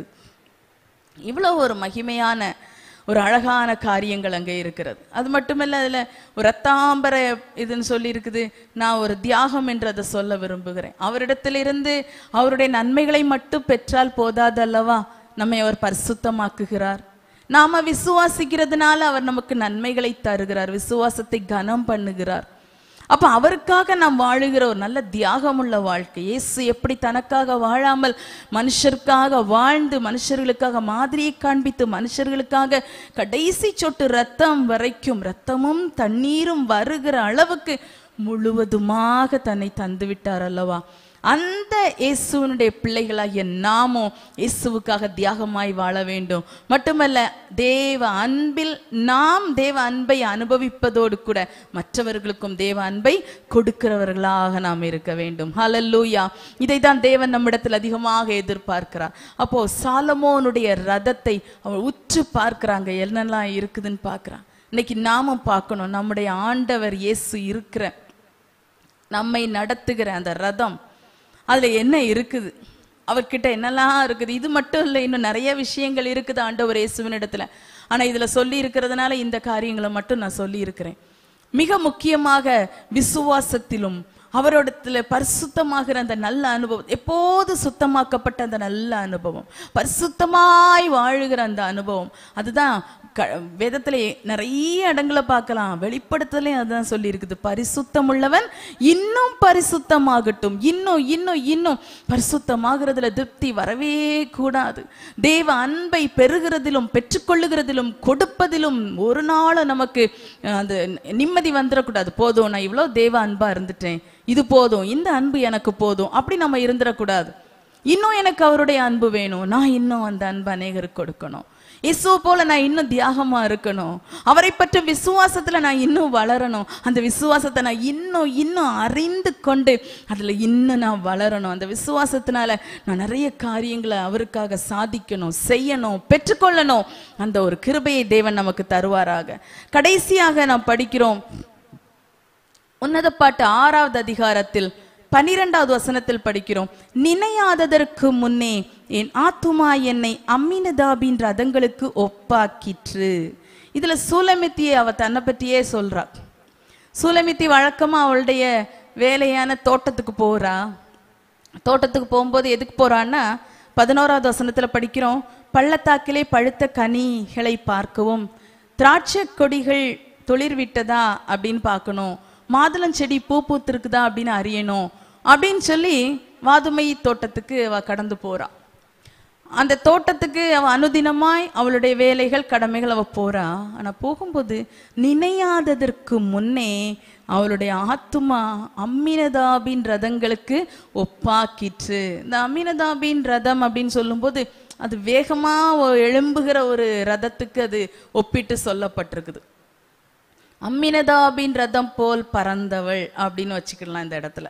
இவ்வளவு ஒரு மகிமையான ஒரு அழகான காரியங்கள் அங்கே இருக்கிறது அது மட்டுமல்ல அதுல ஒரு ரத்தாம்பர இதுன்னு சொல்லி இருக்குது நான் ஒரு தியாகம் என்று அதை சொல்ல விரும்புகிறேன் அவரிடத்திலிருந்து அவருடைய நன்மைகளை மட்டும் பெற்றால் போதாது அல்லவா நம்மை அவர் பரிசுத்தமாக்குகிறார் நாம விசுவாசிக்கிறதுனால அவர் நமக்கு நன்மைகளை தருகிறார் விசுவாசத்தை கனம் பண்ணுகிறார் அப்ப அவருக்காக நாம் வாழுகிற ஒரு நல்ல தியாகமுள்ள வாழ்க்கை இயேசு எப்படி தனக்காக வாழாமல் மனுஷருக்காக வாழ்ந்து மனுஷர்களுக்காக மாதிரியை காண்பித்து மனுஷர்களுக்காக கடைசி சொட்டு ரத்தம் வரைக்கும் ரத்தமும் தண்ணீரும் வருகிற அளவுக்கு முழுவதுமாக தன்னை தந்து விட்டார் அல்லவா அந்த இயேசுவனுடைய பிள்ளைகளாகிய நாமும் இயேசுவுக்காக தியாகமாய் வாழ வேண்டும் மட்டுமல்ல தேவ அன்பில் நாம் தேவ அன்பை அனுபவிப்பதோடு கூட மற்றவர்களுக்கும் தேவ அன்பை கொடுக்கிறவர்களாக நாம் இருக்க வேண்டும் ஹalleluya இதை தான் தேவன் நம்மிடத்தில் அதிகமாக எதிர்பார்க்கிறார் அப்போ சாலமோனுடைய ரதத்தை அவள் உற்று பார்க்கறாங்க என்னெல்லாம் இருக்குதுன்னு பார்க்கறான் இன்னைக்கு நாமும் பார்க்கணும் நம்முடைய ஆண்டவர் இயேசு இருக்கிற நம்மை நடத்துகிற அந்த ரதம் அதுல என்ன இருக்குது அவர்கிட்ட என்னெல்லாம் இருக்குது இது மட்டும் இல்லை இன்னும் நிறைய விஷயங்கள் இருக்குது ஆண்டவர் இயேசுவின் இடத்துல ஆனா இதுல சொல்லி இருக்கிறதுனால இந்த காரியங்களை மட்டும் நான் சொல்லி இருக்கிறேன் மிக முக்கியமாக விசுவாசத்திலும் அவரோடத்துல பரிசுத்தமாகிற அந்த நல்ல அனுபவம் எப்போது சுத்தமாக்கப்பட்ட அந்த நல்ல அனுபவம் பரிசுத்தமாய் வாழுகிற அந்த அனுபவம் அதுதான் க வேதத்திலே நிறைய இடங்களை பார்க்கலாம் வெளிப்படுத்தலையும் அதுதான் சொல்லி இருக்குது பரிசுத்தம் உள்ளவன் இன்னும் பரிசுத்தமாகட்டும் இன்னும் இன்னும் இன்னும் பரிசுத்தமாகிறதுல திருப்தி வரவே கூடாது தேவ அன்பை பெறுகிறதிலும் பெற்றுக்கொள்ளுகிறதிலும் கொடுப்பதிலும் ஒரு நாள் நமக்கு அஹ், அந்த நிம்மதி வந்துடக்கூடாது போதும் நான் இவ்வளோ தேவ அன்பா இருந்துட்டேன் இது போதும் இந்த அன்பு எனக்கு போதும் அப்படி நம்ம இருந்துடக்கூடாது இன்னும் எனக்கு அவருடைய அன்பு வேணும் நான் இன்னும் அந்த அன்பு அநேகருக்கு கொடுக்கணும் இயேசுவை போல நான் இன்னும் தியாகமா இருக்கணும் அவரை பற்றி விசுவாசத்துல நான் இன்னும் வளரணும் அந்த விசுவாசத்தை நான் இன்னும் இன்னும் அறிந்து கொண்டு அதுல இன்னும் நான் வளரணும் அந்த விசுவாசத்தினால நான் நிறைய காரியங்களை அவருக்காக சாதிக்கணும் செய்யணும் பெற்றுக்கொள்ளணும் அந்த ஒரு கிருபையை தேவன் நமக்கு தருவாராக கடைசியாக நாம் படிக்கிறோம் உன்னத பாட்டு ஆறாவது அதிகாரத்தில் பனிரெண்டாவது வசனத்தில் படிக்கிறோம் நினையாததற்கு முன்னே என் ஆத்துமா என்னை அம்மினதாபின் ரதங்களுக்கு ஒப்பாக்கிற்று இதுல சூலமித்தியை அவ தன்னை பற்றியே சொல்றா சூலமித்தி வழக்கமா அவளுடைய வேலையான தோட்டத்துக்கு போறா தோட்டத்துக்கு போகும்போது எதுக்கு போறான்னா பதினோராவது வசனத்துல படிக்கிறோம் பள்ளத்தாக்கிலே பழுத்த கனிகளை பார்க்கவும் திராட்சை கொடிகள் துளிர் விட்டதா அப்படின்னு பார்க்கணும் மாதுளம் செடி பூ பூத்திருக்குதா அப்படின்னு அறியணும் அப்படின்னு சொல்லி வாதுமை தோட்டத்துக்கு அவ கடந்து போறா அந்த தோட்டத்துக்கு அவ அனுதினமாய் அவளுடைய வேலைகள் கடமைகள் அவ போறா ஆனா போகும்போது நினையாததற்கு முன்னே அவளுடைய ஆத்துமா அம்மினதாபின் ரதங்களுக்கு ஒப்பாக்கிற்று இந்த அம்மினதாபின் ரதம் அப்படின்னு சொல்லும்போது அது வேகமா ஒ- எழும்புகிற ஒரு ரதத்துக்கு அது ஒப்பிட்டு சொல்லப்பட்டிருக்குது அம்மினதாபின் ரதம் போல் பறந்தவள் அப்படின்னு வச்சுக்கலாம் இந்த இடத்துல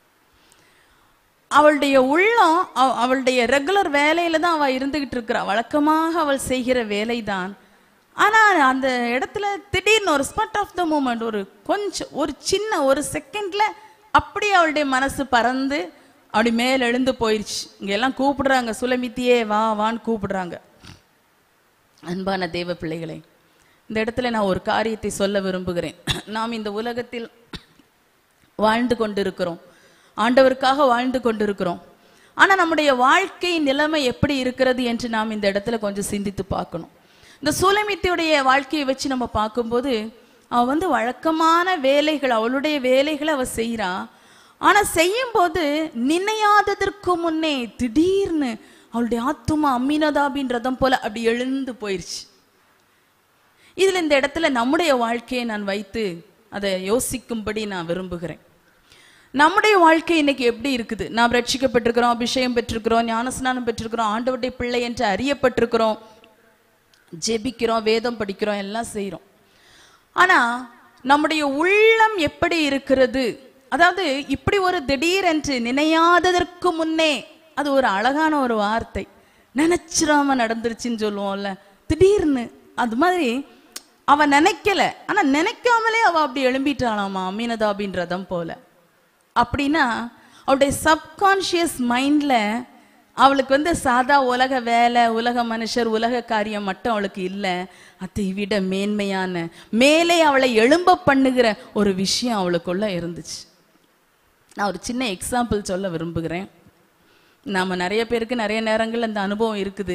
அவளுடைய உள்ளம் அவ- அவளுடைய ரெகுலர் வேலையில தான் அவ இருந்துகிட்டு இருக்கிறா வழக்கமாக அவள் செய்கிற வேலைதான் ஆனா அந்த இடத்துல திடீர்னு ஒரு ஸ்பாட் ஆஃப் த மூமெண்ட் ஒரு கொஞ்சம் ஒரு சின்ன ஒரு செகண்ட்ல அப்படியே அவளுடைய மனசு பறந்து அப்படி மேல் எழுந்து போயிடுச்சு இங்க எல்லாம் கூப்பிடுறாங்க சுலமித்தியே வா வான்னு கூப்பிடுறாங்க அன்பான தேவ பிள்ளைகளே இந்த இடத்துல நான் ஒரு காரியத்தை சொல்ல விரும்புகிறேன் நாம் இந்த உலகத்தில் வாழ்ந்து கொண்டிருக்கிறோம் ஆண்டவருக்காக வாழ்ந்து கொண்டிருக்கிறோம் ஆனா நம்முடைய வாழ்க்கை நிலைமை எப்படி இருக்கிறது என்று நாம் இந்த இடத்துல கொஞ்சம் சிந்தித்து பார்க்கணும் இந்த சூலமித்தியுடைய வாழ்க்கையை வச்சு நம்ம பார்க்கும்போது அவ வந்து வழக்கமான வேலைகள் அவளுடைய வேலைகளை அவ செய்றா ஆனா செய்யும்போது நினையாததற்கு முன்னே திடீர்னு அவளுடைய ஆத்துமா அம்மினதாபின் ரதம் போல அப்படி எழுந்து போயிருச்சு இதுல இந்த இடத்துல நம்முடைய வாழ்க்கையை நான் வைத்து அதை யோசிக்கும்படி நான் விரும்புகிறேன் நம்முடைய வாழ்க்கை இன்னைக்கு எப்படி இருக்குது நாம் ரட்சிக்கப்பட்டிருக்கிறோம் அபிஷேகம் பெற்றிருக்கிறோம் ஞானஸ்நானம் பெற்றிருக்கிறோம் ஆண்டவருடைய பிள்ளை என்று அறியப்பட்டிருக்கிறோம் ஜெபிக்கிறோம் வேதம் படிக்கிறோம் எல்லாம் செய்றோம் ஆனா நம்முடைய உள்ளம் எப்படி இருக்கிறது அதாவது இப்படி ஒரு திடீரென்று நினையாததற்கு முன்னே அது ஒரு அழகான ஒரு வார்த்தை நினைச்சிராம நடந்துருச்சுன்னு சொல்லுவோம்ல திடீர்னு அது மாதிரி அவ நினைக்கல ஆனா நினைக்காமலே அவ அப்படி எழும்பிட்டாளாமா அமீனதாபின் ரதம் போல அப்படின்னா அவளுடைய சப்கான்ஷியஸ் மைண்ட்ல அவளுக்கு வந்து சாதா உலக வேலை உலக மனுஷர் உலக காரியம் மட்டும் அவளுக்கு இல்லை அதை விட மேன்மையான மேலே அவளை எழும்ப பண்ணுகிற ஒரு விஷயம் அவளுக்குள்ள இருந்துச்சு நான் ஒரு சின்ன எக்ஸாம்பிள் சொல்ல விரும்புகிறேன் நாம நிறைய பேருக்கு நிறைய நேரங்கள் அந்த அனுபவம் இருக்குது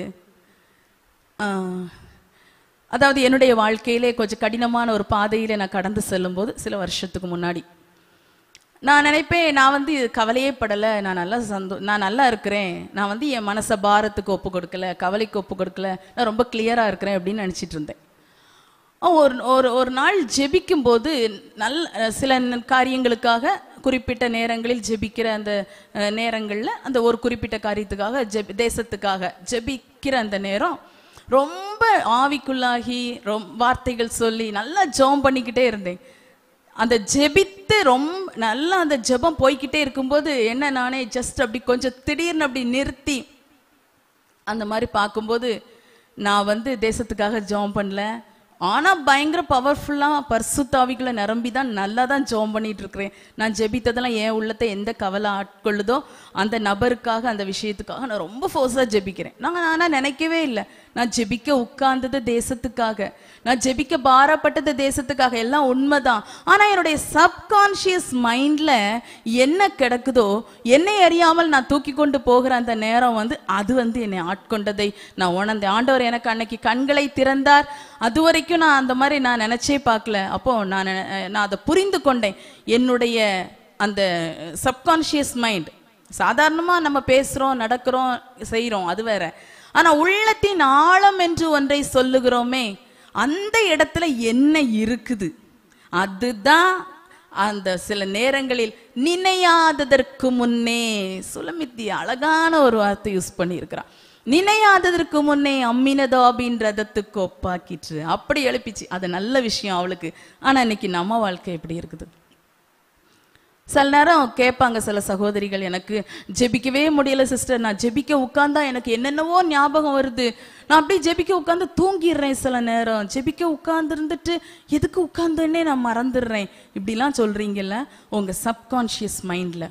ஆஹ், அதாவது என்னுடைய வாழ்க்கையிலே கொஞ்சம் கடினமான ஒரு பாதையில நான் கடந்து செல்லும்போது சில வருஷத்துக்கு முன்னாடி நான் நினைப்பேன் நான் வந்து கவலையே படலை நான் நல்லா சந்தோ நான் நல்லா இருக்கிறேன் நான் வந்து என் மனசை பாரத்துக்கு ஒப்பு கொடுக்கல கவலைக்கு ஒப்பு கொடுக்கல நான் ரொம்ப கிளியராக இருக்கிறேன் அப்படின்னு நினச்சிட்டு இருந்தேன் ஒரு ஒரு ஒரு நாள் ஜெபிக்கும் போது நல்ல சில ந- காரியங்களுக்காக குறிப்பிட்ட நேரங்களில் ஜெபிக்கிற அந்த அஹ், நேரங்கள்ல அந்த ஒரு குறிப்பிட்ட காரியத்துக்காக ஜெபி தேசத்துக்காக ஜெபிக்கிற அந்த நேரம் ரொம்ப ஆவிக்குள்ளாகி ரொம் வார்த்தைகள் சொல்லி நல்லா ஜெபம் பண்ணிக்கிட்டே இருந்தேன் அந்த ஜெபித்து ரொம்ப நல்லா அந்த ஜெபம் போய்க்கிட்டே இருக்கும்போது என்ன நானே ஜஸ்ட் அப்படி கொஞ்சம் திடீர்னு அப்படி நிறுத்தி அந்த மாதிரி பார்க்கும்போது நான் வந்து தேசத்துக்காக ஜெபம் பண்ணல ஆனா பயங்கர பவர்ஃபுல்லா பரிசுத்தாவிகளை நிரம்பி தான் நல்லா தான் ஜெபம் பண்ணிட்டு இருக்கிறேன் நான் ஜெபித்ததெல்லாம் என் உள்ளத்தை எந்த கவலை ஆட்கொள்ளுதோ அந்த நபருக்காக அந்த விஷயத்துக்காக நான் ரொம்ப ஃபோர்ஸாக ஜெபிக்கிறேன் நான் ஆனா நினைக்கவே இல்லை நான் ஜெபிக்க உட்கார்ந்தது தேசத்துக்காக நான் ஜெபிக்க பாரப்பட்டது தேசத்துக்காக எல்லாம் உண்மைதான் ஆனா என்னுடைய சப்கான்ஷியஸ் மைண்ட்ல என்ன கிடக்குதோ என்னை அறியாமல் நான் தூக்கி கொண்டு போகிற அந்த நேரம் வந்து அது வந்து என்னை ஆட்கொண்டதை நான் உணர்ந்தேன் ஆண்டவர் எனக்கு அன்னைக்கு கண்களை திறந்தார் அது வரைக்கும் நான் அந்த மாதிரி நான் நினைச்சே பார்க்கல அப்போ நான் நினை- நான் அதை புரிந்து கொண்டேன் என்னுடைய அந்த சப்கான்ஷியஸ் மைண்ட் சாதாரணமா நம்ம பேசுறோம் நடக்கிறோம் செய்றோம் அது வேற ஆனா உள்ளத்தின் ஆழம் என்று ஒன்றை சொல்லுகிறோமே அந்த இடத்துல என்ன இருக்குது அதுதான் அந்த சில நேரங்களில் நினையாததற்கு முன்னே சுலமித்தி அழகான ஒரு வார்த்தை யூஸ் பண்ணியிருக்கிறான் நினையாததற்கு முன்னே அம்மினதாபின் ரதத்துக்கு ஒப்பாக்கிற்று அப்படி எழுப்பிச்சு அது நல்ல விஷயம் அவளுக்கு ஆனா இன்னைக்கு நம்ம வாழ்க்கை எப்படி இருக்குது சில நேரம் கேட்பாங்க சில சகோதரிகள் எனக்கு ஜெபிக்கவே முடியல சிஸ்டர் நான் ஜெபிக்க உட்கார்ந்தா எனக்கு என்னென்னவோ ஞாபகம் வருது நான் அப்படியே ஜெபிக்க உட்கார்ந்து தூங்கிடுறேன் சில நேரம் ஜெபிக்க உட்கார்ந்து இருந்துட்டு எதுக்கு உட்கார்ந்தேன்னே நான் மறந்துடுறேன் இப்படிலாம் சொல்றீங்கல்ல உங்க சப்கான்ஷியஸ் மைண்ட்ல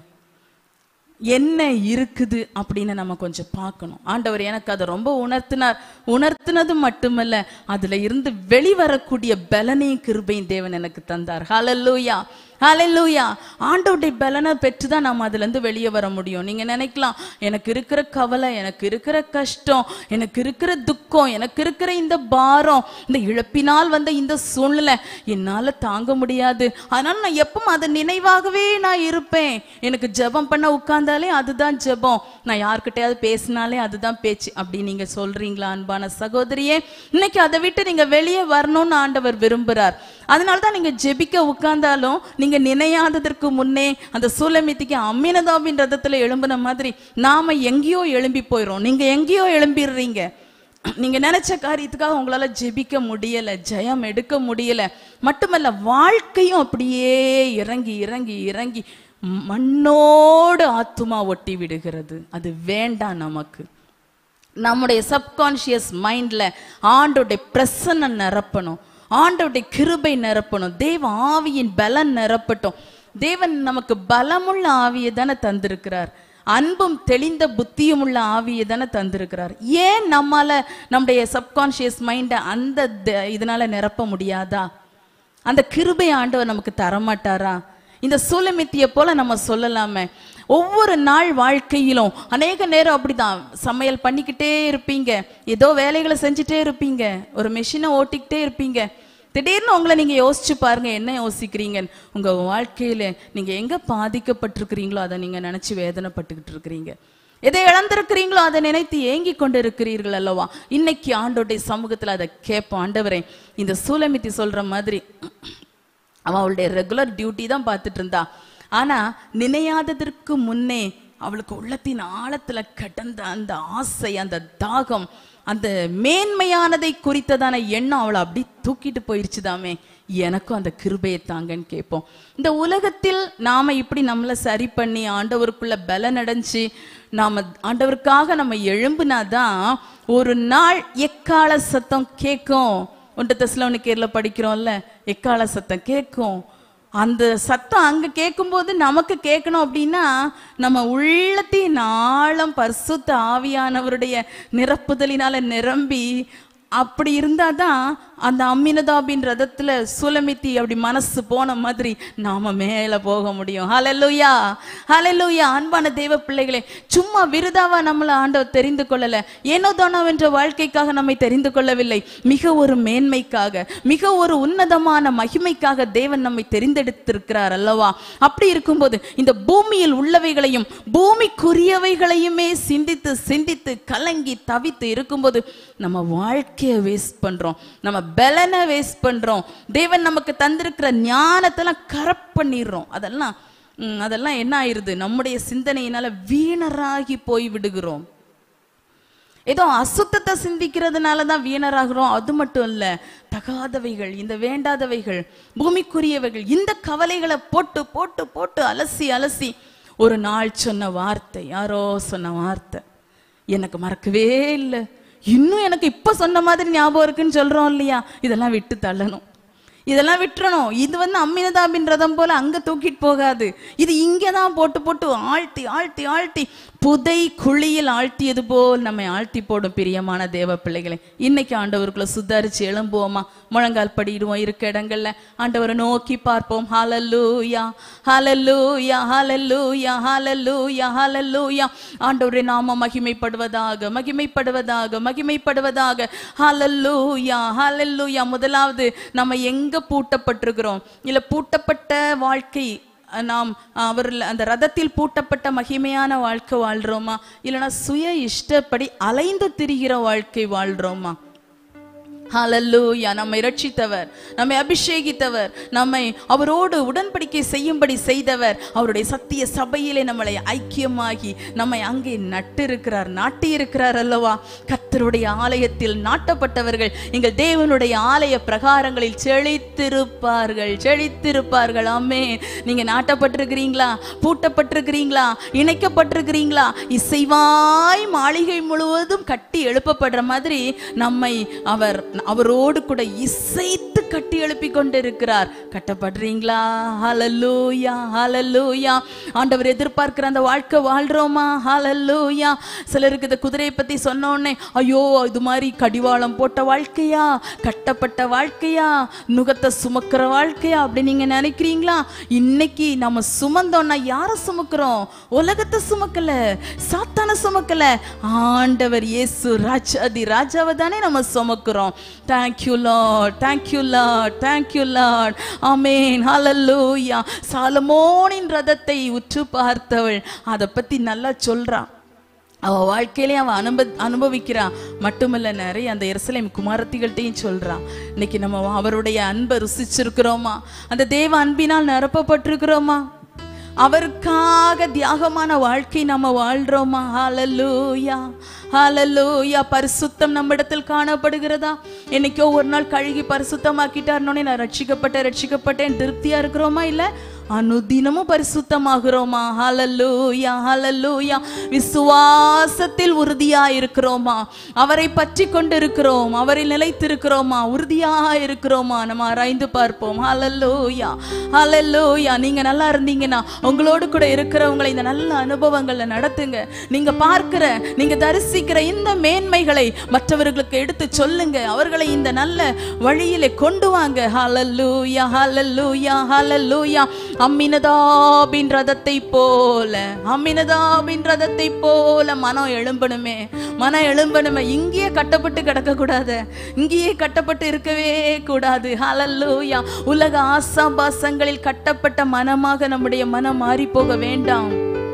என்ன இருக்குது அப்படின்னு நம்ம கொஞ்சம் பார்க்கணும் ஆண்டவர் எனக்கு அதை ரொம்ப உணர்த்தினார் உணர்த்தினது மட்டுமல்ல அதுல இருந்து வெளிவரக்கூடிய பலனையும் கிருபையும் தேவன் எனக்கு தந்தார் ஹalleluya ஹalleluya ஆண்டவருடைய பலனை பெற்று தான் நம்ம அதுல இருந்து வெளியே வர முடியும் நீங்க நினைக்கலாம் எனக்கு இருக்கிற கவலை எனக்கு இருக்கிற கஷ்டம் எனக்கு இருக்கிற துக்கம் எனக்கு இருக்கிற இந்த பாரம் இந்த இழப்பினால் வந்த இந்த சூழ்நிலை என்னால தாங்க முடியாது அதனால நான் எப்பவும் அதை நினைவாகவே நான் இருப்பேன் எனக்கு ஜெபம் பண்ண உட்கார்ந்தாலே அதுதான் ஜெபம் நான் யார்கிட்டயாவது பேசினாலே அதுதான் பேச்சு அப்படி நீங்க சொல்றீங்களா அன்பான சகோதரியே இன்னைக்கு அதை விட்டு நீங்க வெளியே வரணும்னு ஆண்டவர் விரும்புறார் அதனால தான் நீங்க ஜெபிக்க உட்கார்ந்தாலும் நீங்க நினையாததற்கு முன்னே அந்த சூலமித்திக்கு அம்மினதாபின் ரதத்துல எழும்பின மாதிரி நாம எங்கேயோ எழும்பி போயிடும் நீங்க எங்கேயோ எழும்பிடுறீங்க நீங்க நினைச்ச காரியத்துக்காக உங்களால ஜெபிக்க முடியல ஜெயம் எடுக்க முடியல மட்டுமல்ல வாழ்க்கையும் அப்படியே இறங்கி இறங்கி இறங்கி மண்ணோடு ஆத்துமா ஒட்டி விடுகிறது அது வேண்டாம் நமக்கு நம்முடைய சப்கான்ஷியஸ் மைண்ட்ல ஆண்டோடைய பிரசன்ன நிரப்பணும் ஆண்டோடைய கிருபை நிரப்பணும் தேவ ஆவியின் பலன் நிரப்பட்டும் தேவன் நமக்கு பலமுள்ள ஆவியை தானே தந்திருக்கிறார் அன்பும் தெளிந்த புத்தியும் உள்ள ஆவியை தானே தந்திருக்கிறார் ஏன் நம்மால நம்முடைய சப்கான்ஷியஸ் மைண்டை அந்த த- இதனால நிரப்ப முடியாதா அந்த கிருபை ஆண்டவர் நமக்கு தரமாட்டாரா இந்த சூலமித்திய போல நம்ம சொல்லலாமே ஒவ்வொரு நாள் வாழ்க்கையிலும் அநேக நேரம் அப்படிதான் சமையல் பண்ணிக்கிட்டே இருப்பீங்க ஏதோ வேலைகளை செஞ்சுட்டே இருப்பீங்க ஒரு மெஷினை ஓட்டிக்கிட்டே இருப்பீங்க திடீர்னு உங்களை நீங்க யோசிச்சு பாருங்க என்ன யோசிக்கிறீங்க உங்க வாழ்க்கையில நீங்க எங்க பாதிக்கப்பட்டிருக்கிறீங்களோ அதை நீங்க நினைச்சு வேதனைப்பட்டுக்கிட்டு இருக்கிறீங்க எதை இழந்திருக்கிறீங்களோ அதை நினைத்து ஏங்கி கொண்டு இருக்கிறீர்கள் அல்லவா இன்னைக்கு ஆண்டோடைய சமூகத்துல அதை கேட்போம் ஆண்டவரே இந்த சூலமித்தி சொல்ற மாதிரி அவ அவளுடைய ரெகுலர் டியூட்டி தான் பார்த்துட்டு இருந்தா ஆனா நினையாததற்கு முன்னே அவளுக்கு உள்ளத்தின் ஆழத்துல கடந்த அந்த ஆசை அந்த தாகம் அந்த மேன்மையானதை குறித்ததான எண்ணம் அவளை அப்படி தூக்கிட்டு போயிருச்சுதாமே எனக்கும் அந்த கிருபையை தாங்கன்னு கேட்போம் இந்த உலகத்தில் நாம இப்படி நம்மளை சரி பண்ணி ஆண்டவருக்குள்ள பலன் அடைஞ்சு நாம ஆண்டவருக்காக நம்ம எழும்புனாதான் ஒரு நாள் எக்கால சத்தம் கேட்கும் ஒன்று தெசலோனிக்கேர்ல படிக்கிறோம்ல எக்கால சத்தம் கேட்கும் அந்த சத்தம் அங்க கேட்கும்போது நமக்கு கேட்கணும் அப்படின்னா நம்ம உள்ளத்தின் ஆழம் பரிசுத்த ஆவியானவருடைய நிரப்புதலினால நிரம்பி அப்படி இருந்தாதான் அந்த அம்மினதாபின் ரதத்துல சுலமித்தி அப்படி மனசு போன மாதிரி நாம மேல போக முடியும் ஹalleluya ஹalleluya அன்பான தேவ பிள்ளைகளே சும்மா விருதாவா நம்மள ஆண்டவர் தெரிந்து கொள்ளல ஏனோ தானோ என்ற வாழ்க்கைக்காக நம்மை தெரிந்து கொள்ளவில்லை மிக ஒரு மேன்மைக்காக மிக ஒரு உன்னதமான மகிமைக்காக தேவன் நம்மை தெரிந்தெடுத்திருக்கிறார் அல்லவா அப்படி இருக்கும்போது இந்த பூமியில் உள்ளவைகளையும் பூமிக்குரியவைகளையுமே சிந்தித்து சிந்தித்து கலங்கி தவித்து இருக்கும்போது நம்ம வாழ்க்கையை வேஸ்ட் பண்றோம் நம்ம பலனை வேஸ்ட் பண்றோம் தேவன் நமக்கு தந்திருக்கிற ஞானத்தெல்லாம் கரப்ட் பண்ணிடுறோம் அதெல்லாம் ம், அதெல்லாம் என்ன ஆயிருது நம்முடைய சிந்தனையினால வீணராகி போய் விடுகிறோம் ஏதோ அசுத்தத்தை சிந்திக்கிறதுனால தான் வீணராகிறோம் அது மட்டும் இல்ல தகாதவைகள் இந்த வேண்டாதவைகள் பூமிக்குரியவைகள் இந்த கவலைகளை போட்டு போட்டு போட்டு அலசி அலசி ஒரு நாள் சொன்ன வார்த்தை யாரோ சொன்ன வார்த்தை எனக்கு மறக்கவே இல்லை இன்னும் எனக்கு இப்ப சொன்ன மாதிரி ஞாபகம் இருக்குன்னு சொல்றோம் இல்லையா இதெல்லாம் விட்டு தள்ளணும் இதெல்லாம் விட்டுறணும் இது வந்து அம்மினதாபின் ரதம் போல அங்க தூக்கிட்டு போகாது இது இங்கே தான் போட்டு போட்டு ஆழ்த்தி ஆழ்த்தி ஆழ்த்தி புதை குழியில் ஆழ்த்தியது போல் நம்மை ஆழ்த்தி போடும் பிரியமான தேவ பிள்ளைகளை இன்னைக்கு ஆண்டவருக்குள்ள சுதாரிச்சு எழும்புவோமா முழங்கால் படிடுவோம் இருக்க இடங்கள்ல ஆண்டவரை நோக்கி பார்ப்போம் ஹalleluya ஹalleluya ஹalleluya ஹalleluya ஹalleluya ஆண்டவரே நாம மகிமைப்படுவதாக மகிமைப்படுவதாக மகிமைப்படுவதாக ஹalleluya ஹalleluya முதலாவது நம்ம எங்க பூட்டப்பட்டிருக்கிறோம் இல்ல பூட்டப்பட்ட வாழ்க்கை அஹ், நாம் அவரில் அந்த ரதத்தில் பூட்டப்பட்ட மகிமையான வாழ்க்கை வாழ்றோமா இல்லைன்னா சுய இஷ்டப்படி அலைந்து திரிகிற வாழ்க்கை வாழ்றோமா ஹalleluya நம்மை ரட்சித்தவர் நம்மை அபிஷேகித்தவர் நம்மை அவரோடு உடன்படிக்கை செய்யும்படி செய்தவர் அவருடைய சத்திய சபையிலே நம்மளை ஐக்கியமாகி நம்மை அங்கே நட்டிருக்கிறார் நாட்டி இருக்கிறார் அல்லவா கர்த்தருடைய ஆலயத்தில் நாட்டப்பட்டவர்கள் எங்கள் தேவனுடைய ஆலய பிரகாரங்களில் செழித்திருப்பார்கள் செழித்திருப்பார்கள் ஆமே நீங்க நாட்டப்பட்டிருக்கிறீங்களா பூட்டப்பட்டிருக்கிறீங்களா இணைக்கப்பட்டிருக்கிறீங்களா இசைவாய் மாளிகை முழுவதும் கட்டி எழுப்பப்படுற மாதிரி நம்மை அவர் அவரோடு கூட இசைத்து கட்டி எழுப்பி கொண்டிருக்கிறார் கட்டப்படுறீங்களா ஹalleluya ஹalleluya ஆண்டவர் எதிர்பார்க்கிற அந்த வாழ்க்கை வாழ்றோமா ஹalleluya சிலருக்கு இந்த குதிரையை பத்தி சொன்ன உடனே ஐயோ இது மாதிரி கடிவாளம் போட்ட வாழ்க்கையா கட்டப்பட்ட வாழ்க்கையா நுகத்தை சுமக்கிற வாழ்க்கையா அப்படி நீங்க நினைக்கிறீங்களா இன்னைக்கு நம்ம சுமந்தோம்னா யாரை சுமக்கிறோம் உலகத்தை சுமக்கல சாத்தான சுமக்கல ஆண்டவர் இயேசு ராஜாதி ராஜாவை தானே நம்ம சுமக்கிறோம் thank you lord thank you lord thank you lord amen ஹalleluya சாலமோனின் ரதத்தை உற்று பார்த்தவள் அதை பத்தி நல்லா சொல்றா அவ வாழ்க்கையிலே அவ அனுப அனுபவிக்கிறா மட்டுமல்ல நிறைய அந்த எருசலேம் குமாரத்திகள்கிட்டையும் சொல்றா இன்னைக்கு நம்ம அவருடைய அன்பை ருசிச்சிருக்கிறோமா அந்த தேவ அன்பினால் நிரப்பப்பட்டிருக்கிறோமா அவருக்காக தியாகமான வாழ்க்கை நம்ம வாழ்றோமா ஹalleluya ஹalleluya பரிசுத்தம் நம்மிடத்தில் காணப்படுகிறதா என்னைக்கோ ஒரு நாள் கழுகி பரிசுத்தமாக்கிட்டாருனோனே நான் ரட்சிக்கப்பட்டேன் ரட்சிக்கப்பட்டேன் திருப்தியா இருக்கிறோமா இல்ல அனுதினமும் பரிசுத்தமாகிறோமா ஹalleluya ஹalleluya விசுவாசத்தில் உறுதியா இருக்கிறோமா அவரை பற்றி கொண்டு இருக்கிறோம் அவரை நிலைத்திருக்கிறோமா உறுதியா இருக்கிறோமா நம்ம ஆராய்ந்து பார்ப்போம் ஹalleluya ஹalleluya நீங்க நல்லா இருந்தீங்கன்னா உங்களோடு கூட இருக்கிறவங்களை இந்த நல்ல அனுபவங்களை நடத்துங்க நீங்க பார்க்கிற நீங்க தரிசிக்கிற இந்த மேன்மைகளை மற்றவர்களுக்கு எடுத்து சொல்லுங்க அவர்களை இந்த நல்ல வழியிலே கொண்டு வாங்க ஹalleluya ஹalleluya ஹalleluya அம்மினதாபின் ரதத்தை போல அம்மினதாபின் ரதத்தை போல மனம் எழும்பணுமே மனம் எழும்பணுமே இங்கேயே கட்டப்பட்டு கிடக்க கூடாது இங்கேயே கட்டப்பட்டு இருக்கவே கூடாது ஹalleluya உலக ஆசாபாசங்களில் கட்டப்பட்ட மனமாக நம்முடைய மனம் மாறி போக வேண்டாம்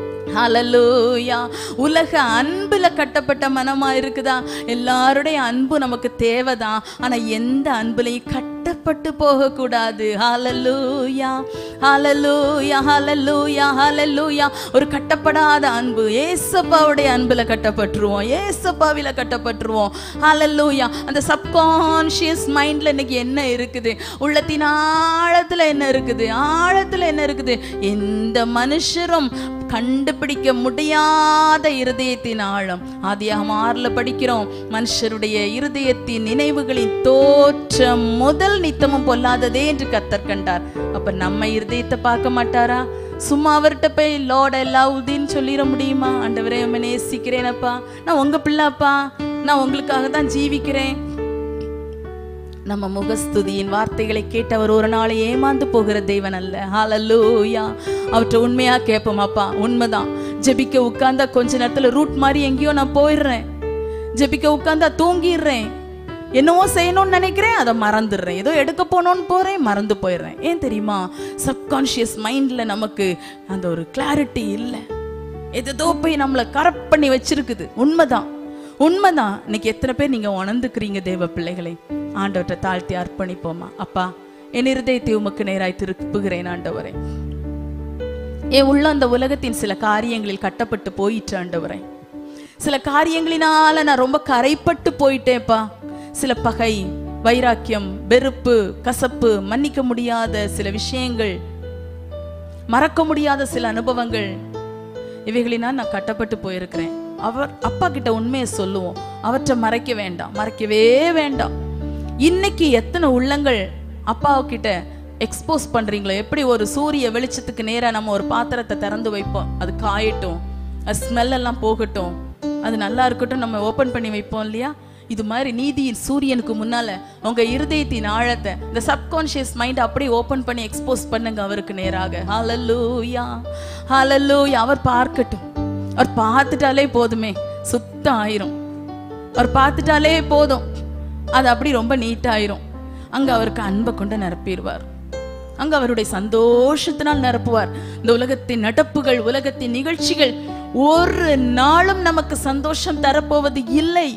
ஹalleluya உலக அன்புல கட்டப்பட்ட மனமா இருக்குதா எல்லாருடைய அன்பு நமக்கு தேவைதான் ஆனா எந்த அன்புலையும் கட்ட கட்டப்பட்டு போக கூடாது ஹalleluya ஹalleluya ஹalleluya ஹalleluya ஒரு கட்டப்படாத அன்பு ஏசப்பாவுடைய அன்புல கட்டப்பட்டுருவோம் ஏசப்பாவில கட்டப்பட்டுருவோம் ஹalleluya அந்த சப்கான்ஷியஸ் மைண்ட்ல இன்னைக்கு என்ன இருக்குது உள்ளத்தின் ஆழத்துல என்ன இருக்குது ஆழத்துல என்ன இருக்குது எந்த மனுஷரும் கண்டுபிடிக்க முடியாத இருதயத்தின் ஆழம் ஆதியாகம ஆறுல படிக்கிறோம் மனுஷருடைய இருதயத்தின் நினைவுகளின் தோற்றம் முதல் நித்தமும் பொல்லாததே என்று கத்தர் கண்டார் அப்ப நம்ம இருதயத்தை பார்க்க மாட்டாரா சும்மா அவர்கிட்ட போய் லோட லவ்தின்னு சொல்லிட முடியுமா ஆண்டவரே உம்மை நேசிக்கிறேனப்பா நான் உங்க பிள்ளைப்பா நான் உங்களுக்காக தான் ஜீவிக்கிறேன் நம்ம முகஸ்துதியின் வார்த்தைகளை கேட்டு அவர் ஒரு நாள் ஏமாந்து போகிற தெய்வன் அல்ல ஹalleluya அவற்றை உண்மையா கேட்போம் அப்பா உண்மைதான் ஜெபிக்க உட்கார்ந்தா கொஞ்ச நேரத்துல ரூட் மாதிரி எங்கேயோ நான் போயிடுறேன் ஜெபிக்க உட்கார்ந்தா தூங்கிடுறேன் என்னவோ செய்யணும்னு நினைக்கிறேன் அதை மறந்துடுறேன் ஏதோ எடுக்க போகணும்னு போறேன் மறந்து போயிடுறேன் ஏன் தெரியுமா சப்கான்ஷியஸ் மைண்ட்ல நமக்கு அந்த ஒரு கிளாரிட்டி இல்லை எதோ போய் நம்மளை கரப்ட் பண்ணி வச்சிருக்குது உண்மைதான் உண்மைதான் இன்னைக்கு எத்தனை பேர் நீங்க உணர்ந்துக்கிறீங்க தேவ பிள்ளைகளை ஆண்டவற்றை தாழ்த்தி அர்ப்பணிப்போமா அப்பா என் இருதயத்தை உமக்கு நேராய் திருப்புகிறேன் ஆண்டவரே என் உள்ள அந்த உலகத்தின் சில காரியங்களில் கட்டப்பட்டு போயிட்டு ஆண்டவரே சில காரியங்களினால நான் ரொம்ப கரைப்பட்டு போயிட்டேன்ப்பா சில பகை வைராக்கியம் வெறுப்பு கசப்பு மன்னிக்க முடியாத சில விஷயங்கள் மறக்க முடியாத சில அனுபவங்கள் இவைகளினால் நான் கட்டப்பட்டு போயிருக்கிறேன் அவர் அப்பா கிட்ட உண்மையை சொல்லுவோம் அவற்றை மறைக்க வேண்டாம் மறைக்கவே வேண்டாம் இன்னைக்கு எத்தனை உள்ளங்கள் அப்பா கிட்ட எக்ஸ்போஸ் பண்றீங்களோ எப்படி ஒரு சூரிய வெளிச்சத்துக்கு நேரா நம்ம ஒரு பாத்திரத்தை திறந்து வைப்போம் அது காயட்டும் அது ஸ்மெல் எல்லாம் போகட்டும் அது நல்லா இருக்கட்டும் நம்ம ஓபன் பண்ணி வைப்போம் இல்லையா இது மாதிரி நீதியின் சூரியனுக்கு முன்னால உங்க இருதயத்தின் ஆழத்தை இந்த சப்கான்ஷியஸ் மைண்ட் அப்படியே ஓபன் பண்ணி எக்ஸ்போஸ் பண்ணுங்க அவருக்கு நேராக ஹalleluya ஹalleluya அவர் பார்க்கட்டும் அவர் பார்த்துட்டாலே போதுமே சுத்தம் ஆயிரும் அவர் பார்த்துட்டாலே போதும் அது அப்படி ரொம்ப நீட்டாயிரும் அங்க அவருக்கு அன்பை கொண்டு நிரப்பிடுவார் அங்க அவருடைய சந்தோஷத்தினால் நிரப்புவார் இந்த உலகத்தின் நடப்புகள் உலகத்தின் நிகழ்ச்சிகள் ஒரு நாளும் நமக்கு சந்தோஷம் தரப்போவது இல்லை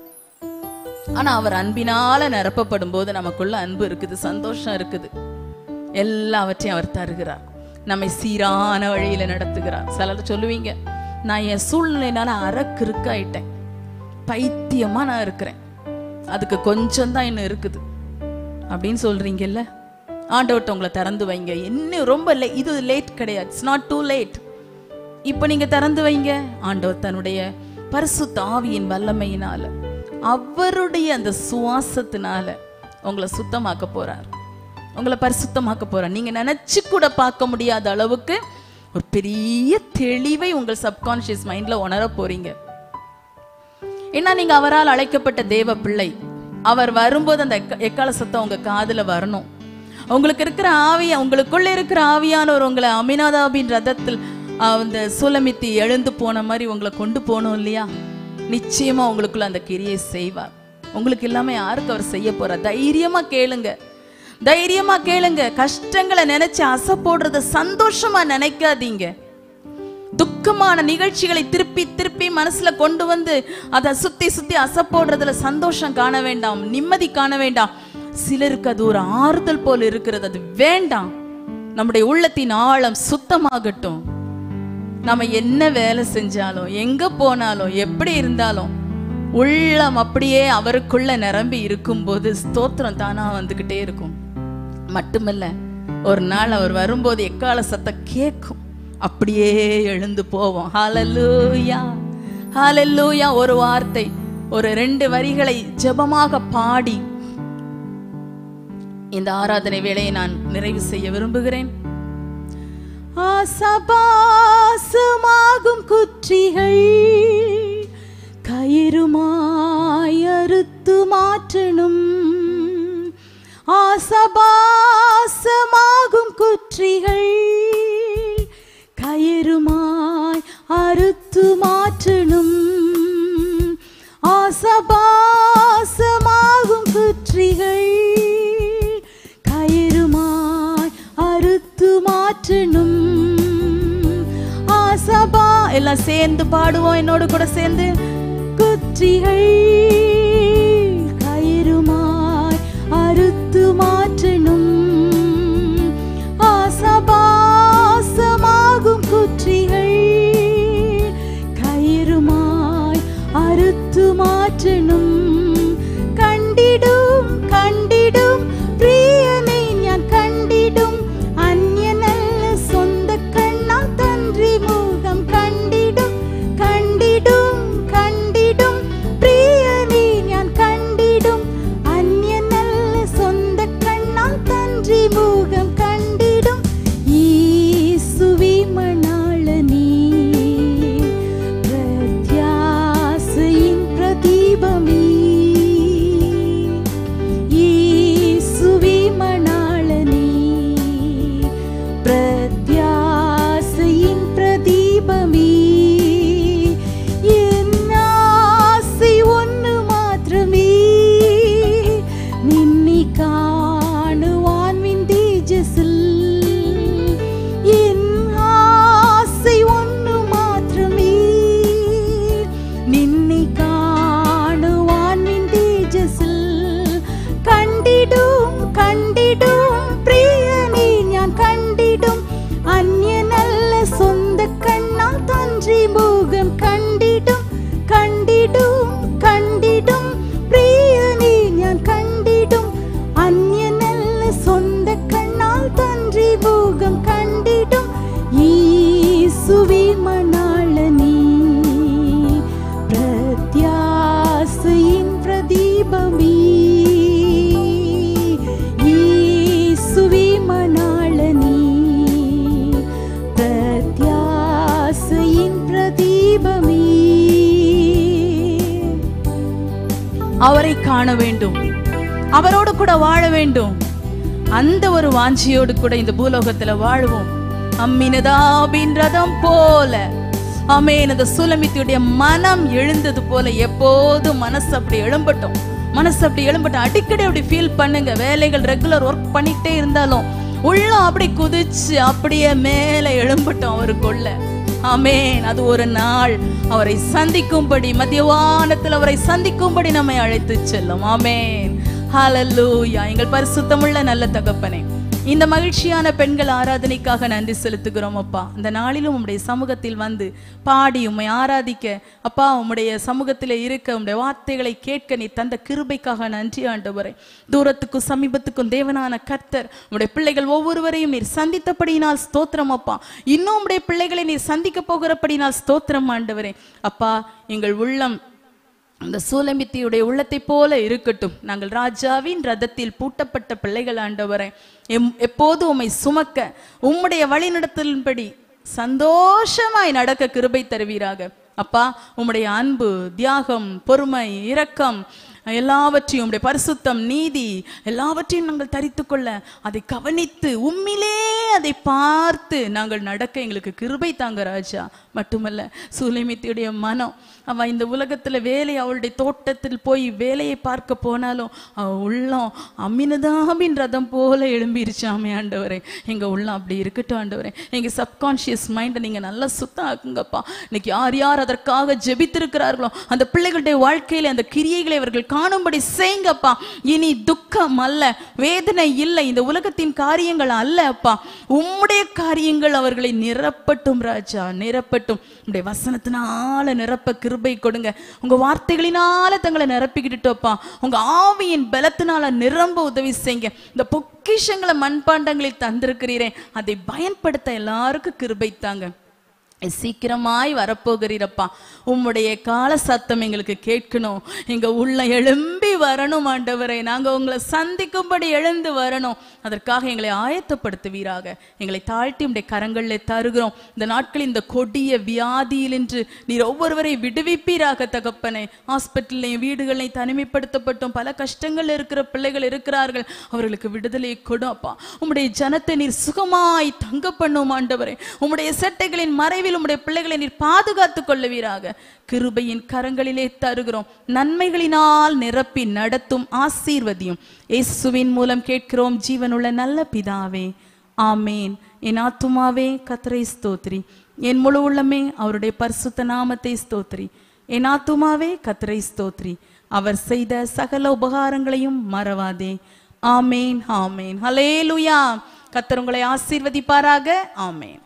ஆனா அவர் அன்பினால நிரப்பப்படும் போது நமக்குள்ள அன்பு இருக்குது சந்தோஷம் இருக்குது எல்லாவற்றையும் அவர் தருகிறார் நம்மை சீரான வழியில நடத்துகிறார் சிலர் சொல்லுவீங்க நான் என் சூழ்நிலைனால அறக்கிருக்காயிட்டேன் பைத்தியமா நான் இருக்கிறேன் அதுக்கு கொஞ்சம் தான் இன்னும் இருக்குது அப்படின்னு சொல்றீங்கல்ல ஆண்டவர்ட்ட உங்களை திறந்து வைங்க இன்னும் ரொம்ப லே இது லேட் கிடையாது இட்ஸ் நாட் டூ லேட் இப்போ நீங்க திறந்து வைங்க ஆண்டவர் தன்னுடைய பரிசுத்த ஆவியின் வல்லமையினால அவருடைய அந்த சுவாசத்தினால உங்களை சுத்தமாக்க போறார் உங்களை பரிசுத்தமாக்க போறார் நீங்க நினைச்சு கூட பார்க்க முடியாத அளவுக்கு ஒரு பெரிய தெளிவை உங்கள் சப்கான்ஷியஸ் மைண்ட்ல உணர போறீங்க ஏன்னா நீங்க அவரால் அழைக்கப்பட்ட தேவ பிள்ளை அவர் வரும்போது அந்த எக்க- எக்கால சத்தம் உங்க காதுல வரணும் உங்களுக்கு இருக்கிற ஆவியா உங்களுக்குள்ள இருக்கிற ஆவியானவர் உங்களை அமினாதாபின் ரதத்தில் ஆஹ், அந்த சுலமித்தி எழுந்து போன மாதிரி உங்களை கொண்டு போகணும் இல்லையா நிச்சயமா உங்களுக்குள்ள அந்த கிரியை செய்வார் உங்களுக்கு இல்லாம யாருக்கு அவர் செய்ய போறார் தைரியமா கேளுங்க தைரியமா கேளுங்க கஷ்டங்களை நினைச்சு அசை போடுறத சந்தோஷமா நினைக்காதீங்க துக்கமான நிகழ்ச்சிகளை திருப்பி திருப்பி மனசுல கொண்டு வந்து அதை சுத்தி சுத்தி அசை போடுறதுல சந்தோஷம் காண வேண்டாம் நிம்மதி காண வேண்டாம் சிலருக்கு அது ஒரு ஆறுதல் போல இருக்கிறது அது வேண்டாம் நம்முடைய உள்ளத்தின் ஆழம் சுத்தமாகட்டும் நம்ம என்ன வேலை செஞ்சாலும் எங்க போனாலும் எப்படி இருந்தாலும் உள்ளம் அப்படியே அவருக்குள்ள நிரம்பி இருக்கும்போது ஸ்தோத்திரம் தானா வந்துகிட்டே இருக்கும் மட்டுமல்ல ஒரு நாள் அவர் வரும்போது எக்கால சத்தம் கேட்கும் அப்படியே எழுந்து போவோம் ஹalleluya ஹalleluya ஒரு வார்த்தை ஒரு ரெண்டு வரிகளை ஜெபமாக பாடி இந்த ஆராதனை வேளையை நான் நிறைவு செய்ய விரும்புகிறேன் ஆசபாசமாகும் குற்றிகள் கயிறுமாய் அறுத்து மாற்றணும் ஆசபாசமாகும் குற்றிகள் கயிறுமாய் அறுத்து மாற்றணும் ஆசபாசமாகும் குற்றிகள் கயிறுமாய் அறுத்து மாற்றணும் ஆசபா எல்லாம் சேர்ந்து பாடுவோம் என்னோட கூட சேர்ந்து குற்றிகள் கயிறுமாய் அறுத்து மாற்ற காண வேண்டும் அவரோடு கூட வாழ வேண்டும் அந்த ஒரு வாஞ்சியோடு கூட இந்த பூலோகத்துல வாழ்வோம் அம்மினதாபின் ரதம் போல ஆமென் அந்த சுலமித்தியுடைய மனம் எழுந்தது போல எப்போதும் மனசு அப்படி எழும்பட்டும் மனசு அப்படி எழும்பட்டும் அடிக்கடி அப்படி ஃபீல் பண்ணுங்க வேலைகள் ரெகுலர் ஒர்க் பண்ணிக்கிட்டே இருந்தாலும் உள்ளம் அப்படி குதிச்சு அப்படியே மேலே எழும்பட்டும் அவருக்குள்ள ஆமென் அது ஒரு நாள் அவரை சந்திக்கும்படி மத்தியவானத்தில் அவரை சந்திக்கும்படி நம்மை அழைத்து செல்லும் ஆமென் ஹalleluya எங்கள் பரிசுத்தமுள்ள நல்ல தகப்பனே இந்த மகிழ்ச்சியான பெண்கள் ஆராதனைக்காக நன்றி செலுத்துகிறோம் அப்பா இந்த நாளிலும் உம்முடைய சமூகத்தில் வந்து பாடி உம்மை ஆராதிக்க அப்பா உம்முடைய சமூகத்தில் இருக்க உம்முடைய வார்த்தைகளை கேட்க நீ தந்த கிருபைக்காக நன்றி ஆண்டவரே தூரத்துக்கும் சமீபத்துக்கும் தேவனான கர்த்தர் உம்முடைய பிள்ளைகள் ஒவ்வொருவரையும் நீர் சந்தித்தபடியினால் ஸ்தோத்திரம் அப்பா இன்னும் உம்முடைய பிள்ளைகளை நீர் சந்திக்க போகிறபடியினால் ஸ்தோத்திரம் ஆண்டவரே அப்பா எங்கள் உள்ளம் அந்த சூலமித்தியுடைய உள்ளத்தை போல இருக்கட்டும் நாங்கள் ராஜாவின் ரதத்தில் பூட்டப்பட்ட பிள்ளைகள் ஆண்டவரே எம் எப்போது உம்மை சுமக்க உம்முடைய வழிநடத்தலின்படி சந்தோஷமாய் நடக்க கிருபை தருவீராக அப்பா உம்முடைய அன்பு தியாகம் பொறுமை இரக்கம் எல்லாவற்றையும் உம்முடைய பரிசுத்தம் நீதி எல்லாவற்றையும் நாங்கள் தரித்து கொள்ள அதை கவனித்து உம்மிலே அதை பார்த்து நாங்கள் நடக்க எங்களுக்கு கிருபை தாங்க ராஜா மட்டுமல்ல சூலைமித்தியுடைய மனம் அவ இந்த உலகத்துல வேலை அவளுடைய தோட்டத்தில் போய் வேலையை பார்க்க போனாலும் அவ உள்ளம் அம்மினதாமின் ரதம் போல எழும்பிருச்சாமே ஆண்டவரே எங்க உள்ளம் அப்படி இருக்கட்டும் ஆண்டவரே எங்க சப்கான்ஷியஸ் மைண்டை நீங்க நல்லா சுத்தம் ஆக்குங்கப்பா இன்னைக்கு யார் யார் அதற்காக ஜெபித்திருக்கிறார்களோ அந்த பிள்ளைகளுடைய வாழ்க்கையில அந்த கிரியைகளை அவர்கள் காணும்படி செய்யுங்கப்பா இனி துக்கம் அல்ல வேதனை இல்லை இந்த உலகத்தின் காரியங்கள் அல்ல அப்பா உம்முடைய காரியங்கள் அவர்களை நிரப்பட்டும் ராஜா நிரப்பட்டும் உம்முடைய வசனத்தினால நிரப்ப கிருபை கொடுங்க உங்க வார்த்தைகளினால தங்களை நிரப்பிக்கிட்டுட்டோப்பா உங்க ஆவியின் பலத்தினால நிரம்ப உதவி செய்யுங்க இந்த பொக்கிஷங்களை மண்பாண்டங்களில் தந்திருக்கிறீரே அதை பயன்படுத்த எல்லாருக்கும் கிருபை தாங்க சீக்கிரமாய் வரப்போகிறீரப்பா உம்முடைய கால சத்தம் எங்களுக்கு கேட்கணும் எங்க உள்ள எழும்பி வரணும் ஆண்டவரே நாங்க உங்களை சந்திக்கும்படி எழுந்து வரணும் அதற்காக எங்களை ஆயத்தப்படுத்துவீராக எங்களை தாழ்த்தி உடைய கரங்களில் தருகிறோம் இந்த நாட்களில் இந்த கொடிய வியாதியிலின்று நீர் ஒவ்வொருவரை விடுவிப்பீராக தகப்பனே ஹாஸ்பிட்டல்லையும் வீடுகளையும் தனிமைப்படுத்தப்பட்டும் பல கஷ்டங்கள் இருக்கிற பிள்ளைகள் இருக்கிறார்கள் அவர்களுக்கு விடுதலையை கொடும் அப்பா உம்முடைய ஜனத்தை நீர் சுகமாய் தங்க பண்ணும் ஆண்டவரே உம்முடைய செட்டைகளின் மறைவில் உம்முடைய பிள்ளைகளை நீர் பாதுகாத்துக் கொள்ளுவீராக கிருபையின் கரங்களிலே தருகிறோம் நன்மைகளினால் நிரப்பி நடத்தும் ஆசீர்வதியும் இயேசுவின் மூலம் கேட்கிறோம் ஜீவனுள்ள நல்ல பிதாவே ஆமேன் என் ஆத்துமாவே கத்தரை ஸ்தோத்ரி என் முழு உள்ளமே அவருடைய பரிசுத்த நாமத்தை ஸ்தோத்ரி என் ஆத்துமாவே கத்தரை ஸ்தோத்ரி அவர் செய்த சகல உபகாரங்களையும் மறவாதே ஆமேன் ஆமேன் ஹலேலுயா கத்தர் உங்களை ஆசீர்வதிப்பாராக ஆமேன்